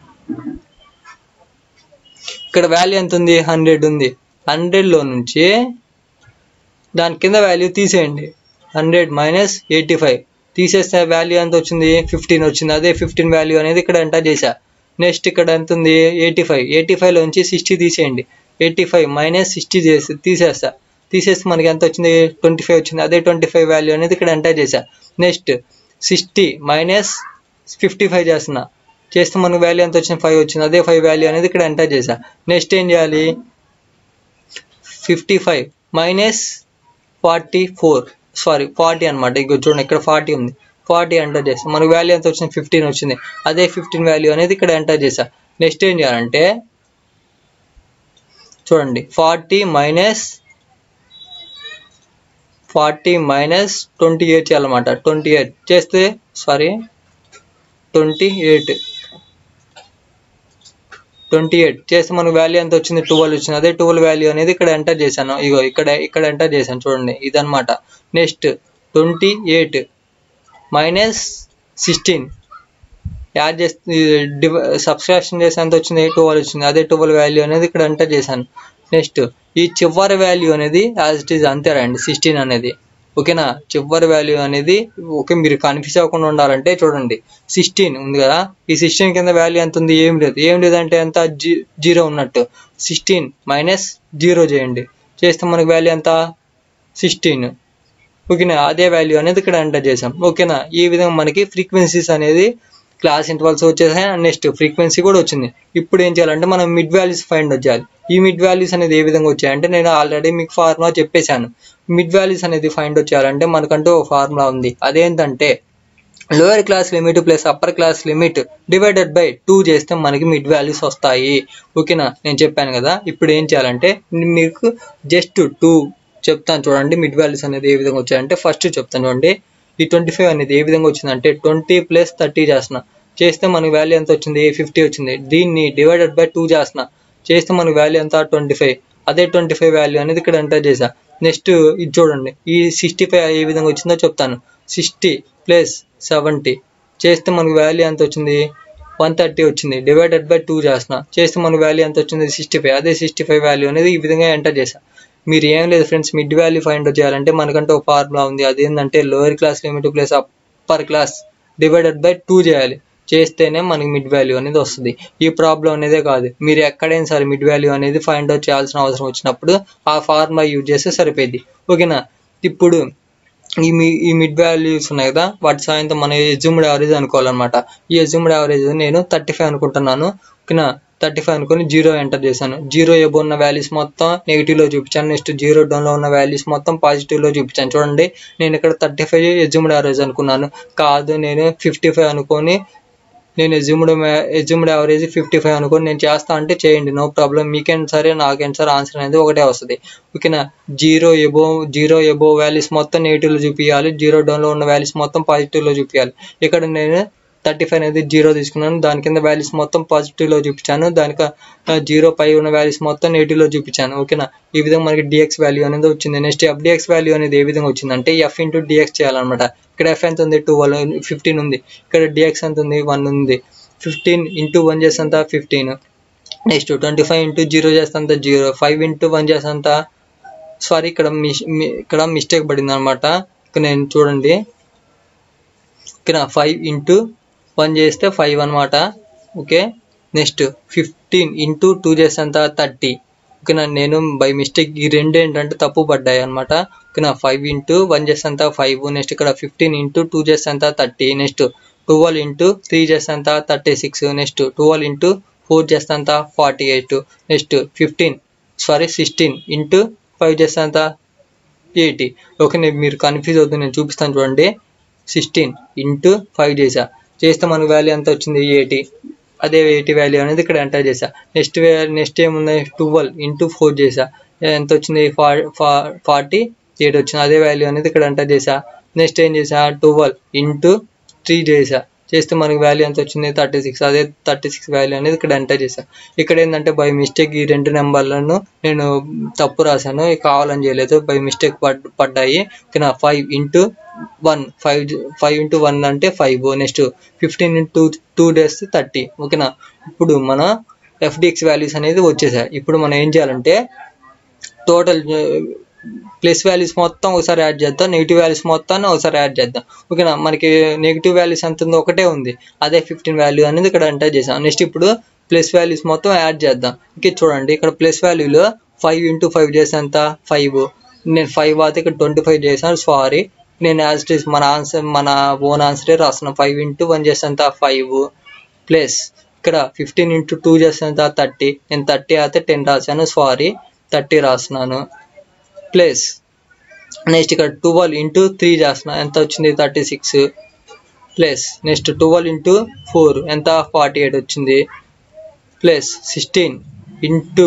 ఇక్కడ వాల్యూ ఎంత ఉంది హండ్రెడ్ ఉంది హండ్రెడ్లో నుంచి దాని కింద వాల్యూ తీసేయండి హండ్రెడ్ మైనస్ ఎయిటీ ఫైవ్ తీసేస్తే వాల్యూ ఎంత వచ్చింది ఫిఫ్టీన్ వచ్చింది అదే ఫిఫ్టీన్ వాల్యూ అనేది ఇక్కడ ఎంటర్ చేశా నెక్స్ట్ ఇక్కడ ఎంత ఉంది ఎయిటీ ఫైవ్ ఎయిటీ ఫైవ్ నుంచి సిక్స్టీ తీసేయండి ఎయిటీ ఫైవ్ మైనస్ సిక్స్టీ చేసి తీసేస్తా తీసేస్తే మనకి ఎంత వచ్చింది ట్వంటీ ఫైవ్ వచ్చింది అదే ట్వంటీ ఫైవ్ వాల్యూ అనేది ఇక్కడ ఎంటర్ చేశా next sixty minus fifty five చేస్తున్నా చేస్తే మనకు వాల్యూ ఎంత వచ్చింది ఫైవ్ వచ్చింది అదే ఫైవ్ వాల్యూ అనేది ఇక్కడ ఎంటర్ చేశా నెక్స్ట్ ఏం చేయాలి fifty five minus forty four sorry forty అనమాట ఇక చూడండి ఇక్కడ ఫార్టీ ఉంది ఫార్టీ ఎంటర్ చేస్తాం మనకు వాల్యూ ఎంత వచ్చింది ఫిఫ్టీన్ వచ్చింది అదే ఫిఫ్టీన్ వాల్యూ అనేది ఇక్కడ ఎంటర్ చేసా నెక్స్ట్ ఏం చేయాలంటే చూడండి forty minus forty minus twenty eight చేయాలన్నమాట ట్వంటీ ఎయిట్ చేస్తే sorry twenty eight twenty eight చేస్తే మనకు వాల్యూ ఎంత వచ్చింది ట్వెల్వ్ వచ్చింది అదే ట్వెల్వ్ వాల్యూ అనేది ఇక్కడ ఎంటర్ చేశాను ఇగో ఇక్కడ ఇక్కడ ఎంటర్ చేశాను చూడండి ఇదనమాట next twenty eight minus sixteen add చేస్తే సబ్స్క్రిప్షన్ చేస్తే ఎంత వచ్చింది ట్వెల్వ్ వచ్చింది అదే ట్వెల్వ్ వాల్యూ అనేది ఇక్కడ ఎంటర్ చేశాను నెక్స్ట్ ఈ చివరి వాల్యూ అనేది యాజ్ ఇట్ ఈజ్ అంతేనండి సిక్స్టీన్ అనేది ఓకేనా చివరి వాల్యూ అనేది ఓకే మీరు కన్ఫ్యూజ్ అవ్వకుండా ఉండాలంటే చూడండి సిక్స్టీన్ ఉంది కదా ఈ సిక్స్టీన్ కింద వాల్యూ ఎంత ఉంది ఏం లేదు ఏం లేదంటే ఎంత జీరో ఉన్నట్టు సిక్స్టీన్ మైనస్ జీరో చేయండి చేస్తే మనకి వాల్యూ ఎంత సిక్స్టీన్ ఓకేనా అదే వాల్యూ అనేది ఇక్కడ ఎంటర్ చేసాం ఓకేనా ఈ విధంగా మనకి ఫ్రీక్వెన్సీస్ అనేది క్లాస్ ఇంటర్వల్స్ వచ్చేసాయి నెక్స్ట్ ఫ్రీక్వెన్సీ కూడా వచ్చింది ఇప్పుడు ఏం చేయాలంటే మనం మిడ్ వాల్యూస్ ఫైండ్ అవుట్ చేయాలి ఈ మిడ్ వాల్యూస్ అనేది ఏ విధంగా వచ్చాయంటే నేను ఆల్రెడీ మీకు ఫార్ములా చెప్పేశాను మిడ్ వాల్యూస్ అనేది ఫైండ్ అవుట్ చేయాలంటే మనకంటూ ఒక ఫార్ములా ఉంది అదేంటంటే lower class limit plus upper class limit divided by two చేస్తే మనకి మిడ్ వాల్యూస్ వస్తాయి ఓకేనా నేను చెప్పాను కదా ఇప్పుడు ఏం చేయాలంటే మీకు జస్ట్ టూ చెప్తాను చూడండి మిడ్ వాల్యూస్ అనేది ఏ విధంగా వచ్చాయంటే ఫస్ట్ చెప్తాను చూడండి ఈ ట్వంటీ ఫైవ్ అనేది ఏ విధంగా వచ్చిందంటే ట్వంటీ ప్లస్ థర్టీ చేస్తున్నా చేస్తే మనకి వాల్యూ ఎంత వచ్చింది ఫిఫ్టీ వచ్చింది దీన్ని డివైడెడ్ బై టూ చేస్తున్నా చేస్తే మనకి వాల్యూ ఎంత ట్వంటీ ఫైవ్ అదే ట్వంటీ ఫైవ్ వాల్యూ అనేది ఇక్కడ ఎంటర్ చేసా నెక్స్ట్ ఇది చూడండి ఈ సిక్స్టీ ఫైవ్ ఏ విధంగా వచ్చిందో చెప్తాను సిక్స్టీ ప్లస్ సెవెంటీ చేస్తే మనకి వాల్యూ ఎంత వచ్చింది వన్ థర్టీ వచ్చింది డివైడెడ్ బై టూ చేస్తున్నా చేస్తే మనకి వాల్యూ ఎంత వచ్చింది సిక్స్టీ ఫైవ్ అదే సిక్స్టీ ఫైవ్ వాల్యూ అనేది ఈ విధంగా ఎంటర్ చేసా మీరు ఏం లేదు friends mid value find out చేయాలంటే మనకంటే ఒక ఫార్ములా ఉంది అదేంటంటే lower class limit plus upper class divided by two చేయాలి చేస్తేనే మనకి మిడ్ వాల్యూ అనేది వస్తుంది ఈ ప్రాబ్లం అనేదే కాదు మీరు ఎక్కడైనా సరే మిడ్ వాల్యూ అనేది ఫైండ్ అవుట్ చేయాల్సిన అవసరం వచ్చినప్పుడు ఆ ఫార్ములా యూజ్ చేస్తే సరిపోయింది ఓకేనా ఇప్పుడు ఈ మీ ఈ మిడ్ వాల్యూస్ ఉన్నాయి కదా వాటి సాయంతో మనం ఎజ్యూమ్డ్ యావరేజ్ అనుకోవాలన్నమాట ఈ ఎజ్యూమ్డ్ యావరేజ్ నేను థర్టీ ఫైవ్ అనుకుంటున్నాను ఓకేనా థర్టీ ఫైవ్ అనుకుని జీరో ఎంటర్ చేశాను జీరో ఎబో ఉన్న వాల్యూస్ మొత్తం నెగిటివ్ లో చూపించాను నెక్స్ట్ జీరో డౌన్ లో ఉన్న వాల్యూస్ మొత్తం పాజిటివ్ లో చూపించాను చూడండి నేను ఇక్కడ థర్టీ ఫైవ్ ఎజ్యూమ్డ్ యావరేజ్ అనుకున్నాను కాదు నేను ఫిఫ్టీ ఫైవ్ అనుకొని నేను assumed assumed average fifty five అనుకొని నేను చేస్తా అంటే చేయండి నో ప్రాబ్లం మీకేం సరే నాకేం సరే ఆన్సర్ అనేది ఒకటే వస్తుంది ఓకేనా zero above zero above values మొత్తం నెగిటివ్ లో చూపించాలి జీరో డౌన్ లో ఉన్న వాల్యూస్ మొత్తం పాజిటివ్ లో చూపించాలి ఇక్కడ నేను థర్టీ ఫైవ్ అనేది జీరో తీసుకున్నాను దాని కింద వాల్యూస్ మొత్తం పాజిటివ్ లో చూపించాను దానికి జీరో పై ఉన్న వాల్యూస్ మొత్తం నెగిటివ్ లో చూపించాను ఓకేనా ఈ విధంగా మనకి డిఎక్స్ వాల్యూ అనేది వచ్చింది నెక్స్ట్ ఎఫ్డిఎక్స్ వాల్యూ అనేది ఏ విధంగా వచ్చిందంటే ఎఫ్ ఇంటూ డిఎక్స్ చేయాలన్నమాట ఇక్కడ ఎఫ్ ఎంత ఉంది టూ ఫిఫ్టీన్ ఉంది ఇక్కడ డిఎక్స్ ఎంత ఉంది వన్ ఉంది ఫిఫ్టీన్ ఇంటూ వన్ చేసేంత fifteen next twenty five into zero చేసేంత జీరో ఫైవ్ ఇంటూ వన్ చేసేంత సారీ ఇక్కడ మిస్ ఇక్కడ మిస్టేక్ పడింది అనమాట ఇక్కడ నేను చూడండి ఇక్కడ ఫైవ్ ఇంటూ వన్ చేస్తే ఫైవ్ అనమాట okay next fifteen into two చేస్తే ఎంత థర్టీ ఓకేనా నేను బై మిస్టేక్ ఈ రెండు ఏంటంటే తప్పు పడ్డాయి అనమాట ఓకేనా ఫైవ్ ఇంటూ వన్ చేస్తే ఎంత ఫైవ్ నెక్స్ట్ ఇక్కడ ఫిఫ్టీన్ ఇంటూ టూ చేస్తే ఎంత thirty next twelve into three చేస్తే ఎంత thirty six next twelve into four చేస్తే ఎంత forty eight next fifteen sorry sixteen into five చేస్తే ఎంత ఎయిటీ ఓకే నేను మీరు కన్ఫ్యూజ్ అవుతుంది నేను చూపిస్తాను చూడండి సిక్స్టీన్ ఇంటూ ఫైవ్ చేసా చేస్తే మనకు వాల్యూ ఎంత వచ్చింది ఎయిటీ అదే ఎయిటీ వాల్యూ అనేది ఇక్కడ ఎంటర్ చేసా నెక్స్ట్ నెక్స్ట్ ఏముంది ట్వెల్వ్ ఇంటూ ఫోర్ చేసా ఎంత వచ్చింది ఫార్టీ ఎయిట్ వచ్చింది అదే వాల్యూ అనేది ఇక్కడ ఎంటర్ చేసా నెక్స్ట్ ఏం చేసా ట్వెల్వ్ ఇంటూ త్రీ చేసా చేస్తే మనకి వాల్యూ ఎంత వచ్చింది థర్టీ సిక్స్ అదే థర్టీ సిక్స్ వాల్యూ అనేది ఇక్కడ ఎంటర్ చేశాను ఇక్కడ ఏంటంటే బై మిస్టేక్ ఈ రెండు నెంబర్లను నేను తప్పు రాశాను ఇక కావాలని చేయలేదు బై మిస్టేక్ పడ్ పడ్డాయి ఓకేనా five into one five five into one అంటే five next fifteen into two డేస్ థర్టీ ఓకేనా ఇప్పుడు మన ఎఫ్డిఎక్స్ వాల్యూస్ అనేది వచ్చేసాయి ఇప్పుడు మనం ఏం చేయాలంటే టోటల్ ప్లస్ వాల్యూస్ మొత్తం ఒకసారి యాడ్ చేద్దాం నెగిటివ్ వాల్యూస్ మొత్తాన్ని ఒకసారి యాడ్ చేద్దాం ఓకేనా మనకి నెగిటివ్ వాల్యూస్ ఎంత ఉందో ఒకటే ఉంది అదే ఫిఫ్టీన్ వాల్యూ అనేది ఇక్కడ ఎంటర్ చేసాం నెక్స్ట్ ఇప్పుడు ప్లస్ వాల్యూస్ మొత్తం యాడ్ చేద్దాం ఇంకే చూడండి ఇక్కడ ప్లస్ వాల్యూలో ఫైవ్ ఇంటూ ఫైవ్ చేస్తే ఎంత ఫైవ్ నేను ఫైవ్ అయితే ఇక్కడ ట్వంటీ ఫైవ్ చేశాను సారీ నేను యాజ్ ఇట్ ఈస్ మన ఆన్సర్ మన ఓన్ ఆన్సరే రాస్తున్నాను ఫైవ్ ఇంటూ వన్ చేస్తే ఎంత ఫైవ్ ప్లస్ ఇక్కడ ఫిఫ్టీన్ ఇంటూ టూ చేస్తే ఎంత థర్టీ నేను థర్టీ అయితే టెన్ రాశాను సారీ థర్టీ రాస్తున్నాను ప్లస్ నెక్స్ట్ ఇక్కడ ట్వెల్వ్ ఇంటూ త్రీ చేస్తున్నా ఎంత వచ్చింది thirty six plus next twelve into four ఎంత ఫార్టీ ఎయిట్ వచ్చింది ప్లస్ సిక్స్టీన్ ఇంటూ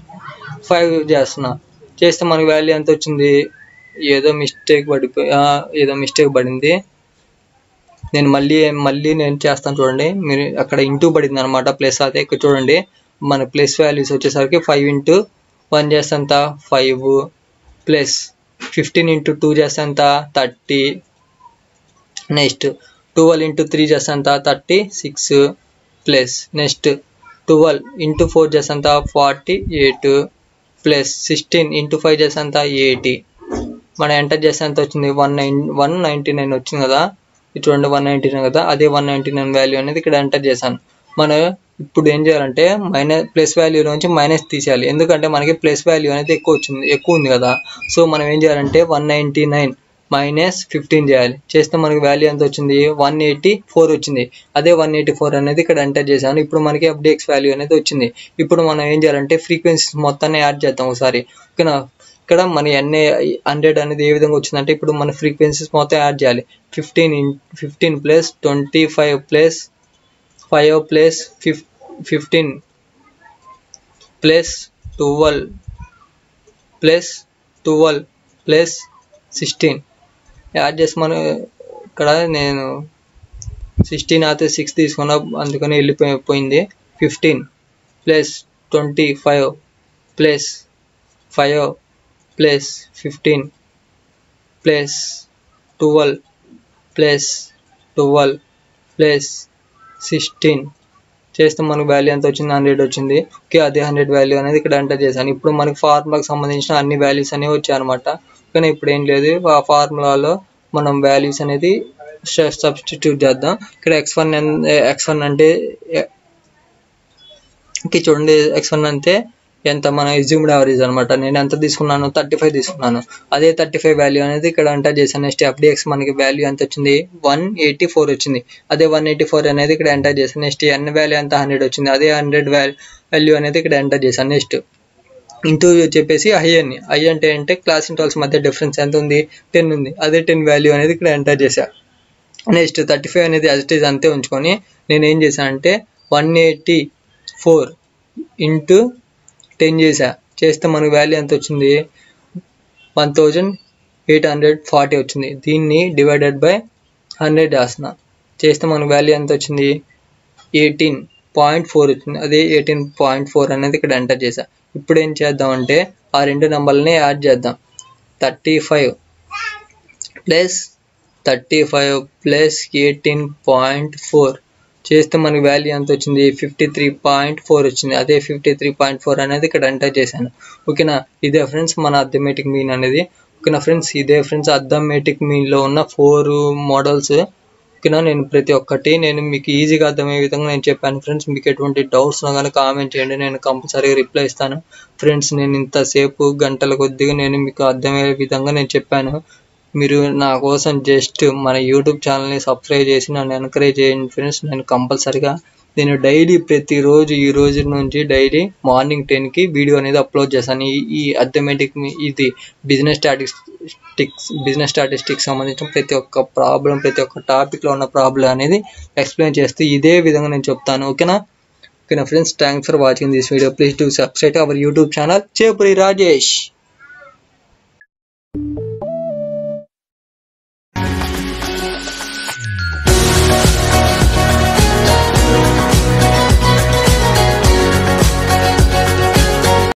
ఫైవ్ చేస్తున్నా చేస్తే మనకి వాల్యూ ఎంత వచ్చింది ఏదో మిస్టేక్ పడిపోయి ఆ, ఏదో మిస్టేక్ పడింది నేను మళ్ళీ మళ్ళీ నేను చేస్తాను చూడండి మీరు అక్కడ ఇంటూ పడింది అనమాట ప్లస్ అయితే ఇక్కడ చూడండి మన ప్లస్ వాల్యూస్ వచ్చేసరికి ఫైవ్ ఇంటూ వన్ చేస్తే ఎంత five plus fifteen into two చేస్తే ఎంత thirty next twelve into three చేస్తే ఎంత thirty six plus next twelve into four చేస్తే ఎంత forty eight plus sixteen into five చేస్తే ఎంత ఎయిటీ మనం ఎంటర్ చేస్తే ఎంత వచ్చింది one nine one ninety nine వచ్చింది కదా ఇది చూడండి వన్ నైంటీ నైన్ కదా అదే వన్ నైంటీ నైన్ వాల్యూ అనేది ఇక్కడ ఎంటర్ చేశాను మనం ఇప్పుడు ఏం చేయాలంటే మైనస్ ప్లస్ వాల్యూ నుంచి మైనస్ తీసేయాలి ఎందుకంటే మనకి ప్లస్ వాల్యూ అనేది ఎక్కువ వచ్చింది ఎక్కువ ఉంది కదా సో మనం ఏం చేయాలంటే one ninety nine minus fifteen చేయాలి చేస్తే మనకి వాల్యూ ఎంత వచ్చింది వన్ ఎయిటీ ఫోర్ వచ్చింది అదే వన్ ఎయిటీ ఫోర్ అనేది ఇక్కడ ఎంటర్ చేశాను ఇప్పుడు మనకి అప్డేక్స్ వాల్యూ అనేది వచ్చింది ఇప్పుడు మనం ఏం చేయాలంటే ఫ్రీక్వెన్సీస్ మొత్తాన్ని యాడ్ చేద్దాం ఒకసారి ఓకేనా ఇక్కడ మన ఎన్ఏ హండ్రెడ్ అనేది ఏ విధంగా వచ్చిందంటే ఇప్పుడు మన ఫ్రీక్వెన్సీస్ మొత్తం యాడ్ చేయాలి fifteen in fifteen plus twenty five plus five plus ఫిఫ్ fifteen plus twelve plus twelve plus sixteen add చేసి మనం ఇక్కడ నేను సిక్స్టీన్ అయితే సిక్స్ తీసుకున్నా అందుకని వెళ్ళిపోయి పోయింది fifteen plus twenty five plus five plus fifteen plus twelve plus twelve plus sixteen చేస్తే మనకు వాల్యూ ఎంత వచ్చింది హండ్రెడ్ వచ్చింది ఓకే అదే హండ్రెడ్ వాల్యూ అనేది ఇక్కడ ఎంటర్ చేశాను ఇప్పుడు మనకి ఫార్ములాకి సంబంధించిన అన్ని వాల్యూస్ అనేవి వచ్చాయి అనమాట కానీ ఇప్పుడు ఏం లేదు ఆ ఫార్ములాలో మనం వాల్యూస్ అనేది సబ్స్టిట్యూట్ చేద్దాం ఇక్కడ ఎక్స్ వన్ ఎక్స్ వన్ అంటే ఓకే చూడండి ఎక్స్ వన్ అంటే ఎంత మన ఎజ్యూమ్డ్ యావరేజ్ అనమాట నేను ఎంత తీసుకున్నాను థర్టీ ఫైవ్ తీసుకున్నాను అదే థర్టీ ఫైవ్ వాల్యూ అనేది ఇక్కడ ఎంటర్ చేశాను నెక్స్ట్ ఎఫ్డిఎక్స్ మనకి వాల్యూ ఎంత వచ్చింది వన్ ఎయిటీ ఫోర్ వచ్చింది అదే వన్ ఎయిటీ ఫోర్ అనేది ఇక్కడ ఎంటర్ చేశాను నెక్స్ట్ ఎన్ వాల్యూ ఎంత హండ్రెడ్ వచ్చింది అదే హండ్రెడ్ వాల్యూ అనేది ఇక్కడ ఎంటర్ చేశాను నెక్స్ట్ ఇంటూ చెప్పేసి ఐ అని ఐ అంటే అంటే క్లాస్ ఇంటర్వల్స్ మధ్య డిఫరెన్స్ ఎంత ఉంది టెన్ ఉంది అదే టెన్ వాల్యూ అనేది ఇక్కడ ఎంటర్ చేశా నెక్స్ట్ థర్టీ ఫైవ్ అనేది యాజ్ ఇట్ ఈజ్ అంతే ఉంచుకొని నేను ఏం చేశానంటే one eighty four into ten చేసా చేస్తే మనకు వాల్యూ ఎంత వచ్చింది one thousand eight hundred forty వచ్చింది దీన్ని డివైడెడ్ బై హండ్రెడ్ చేస్తున్నా చేస్తే మనకు వాల్యూ ఎంత వచ్చింది ఎయిటీన్ పాయింట్ ఫోర్ వచ్చింది అదే ఎయిటీన్ పాయింట్ ఫోర్ అనేది ఇక్కడ ఎంటర్ చేసా ఇప్పుడు ఏం చేద్దామంటే ఆ రెండు నెంబర్లని యాడ్ చేద్దాం thirty five plus thirty five plus eighteen point four చేస్తే మనకి వాల్యూ ఎంత వచ్చింది ఫిఫ్టీ త్రీ పాయింట్ ఫోర్ వచ్చింది అదే ఫిఫ్టీ త్రీ పాయింట్ ఫోర్ అనేది ఇక్కడ ఎంటర్ చేశాను ఓకేనా ఇదే ఫ్రెండ్స్ మన అథమెటిక్ మీన్ అనేది ఓకేనా ఫ్రెండ్స్ ఇదే ఫ్రెండ్స్ అథమెటిక్ మీన్లో ఉన్న ఫోర్ మోడల్స్ ఓకేనా నేను ప్రతి ఒక్కటి నేను మీకు ఈజీగా అర్థమయ్యే విధంగా నేను చెప్పాను ఫ్రెండ్స్ మీకు ఎటువంటి డౌట్స్ ఉన్నా కానీ కామెంట్ చేయండి నేను కంపల్సరీగా రిప్లై ఇస్తాను ఫ్రెండ్స్ నేను ఇంతసేపు గంటల కొద్దిగా నేను మీకు అర్థమయ్యే విధంగా నేను చెప్పాను మీరు నా కోసం జస్ట్ మన యూట్యూబ్ ఛానల్ని సబ్స్క్రైబ్ చేసి నన్ను ఎంకరేజ్ చేయండి ఫ్రెండ్స్ నేను కంపల్సరిగా నేను డైలీ ప్రతిరోజు ఈ రోజు నుంచి డైలీ మార్నింగ్ టెన్కి వీడియో అనేది అప్లోడ్ చేస్తాను ఈ ఈ అథమెటిక్ ఇది బిజినెస్ స్టాటిస్టిక్స్ బిజినెస్ స్టాటిస్టిక్స్ సంబంధించిన ప్రతి ఒక్క ప్రాబ్లం ప్రతి ఒక్క టాపిక్లో ఉన్న ప్రాబ్లం అనేది ఎక్స్ప్లెయిన్ చేస్తూ ఇదే విధంగా నేను చెప్తాను ఓకేనా ఓకేనా friends thanks for watching this video please to subscribe our YouTube channel Chepuri Rajesh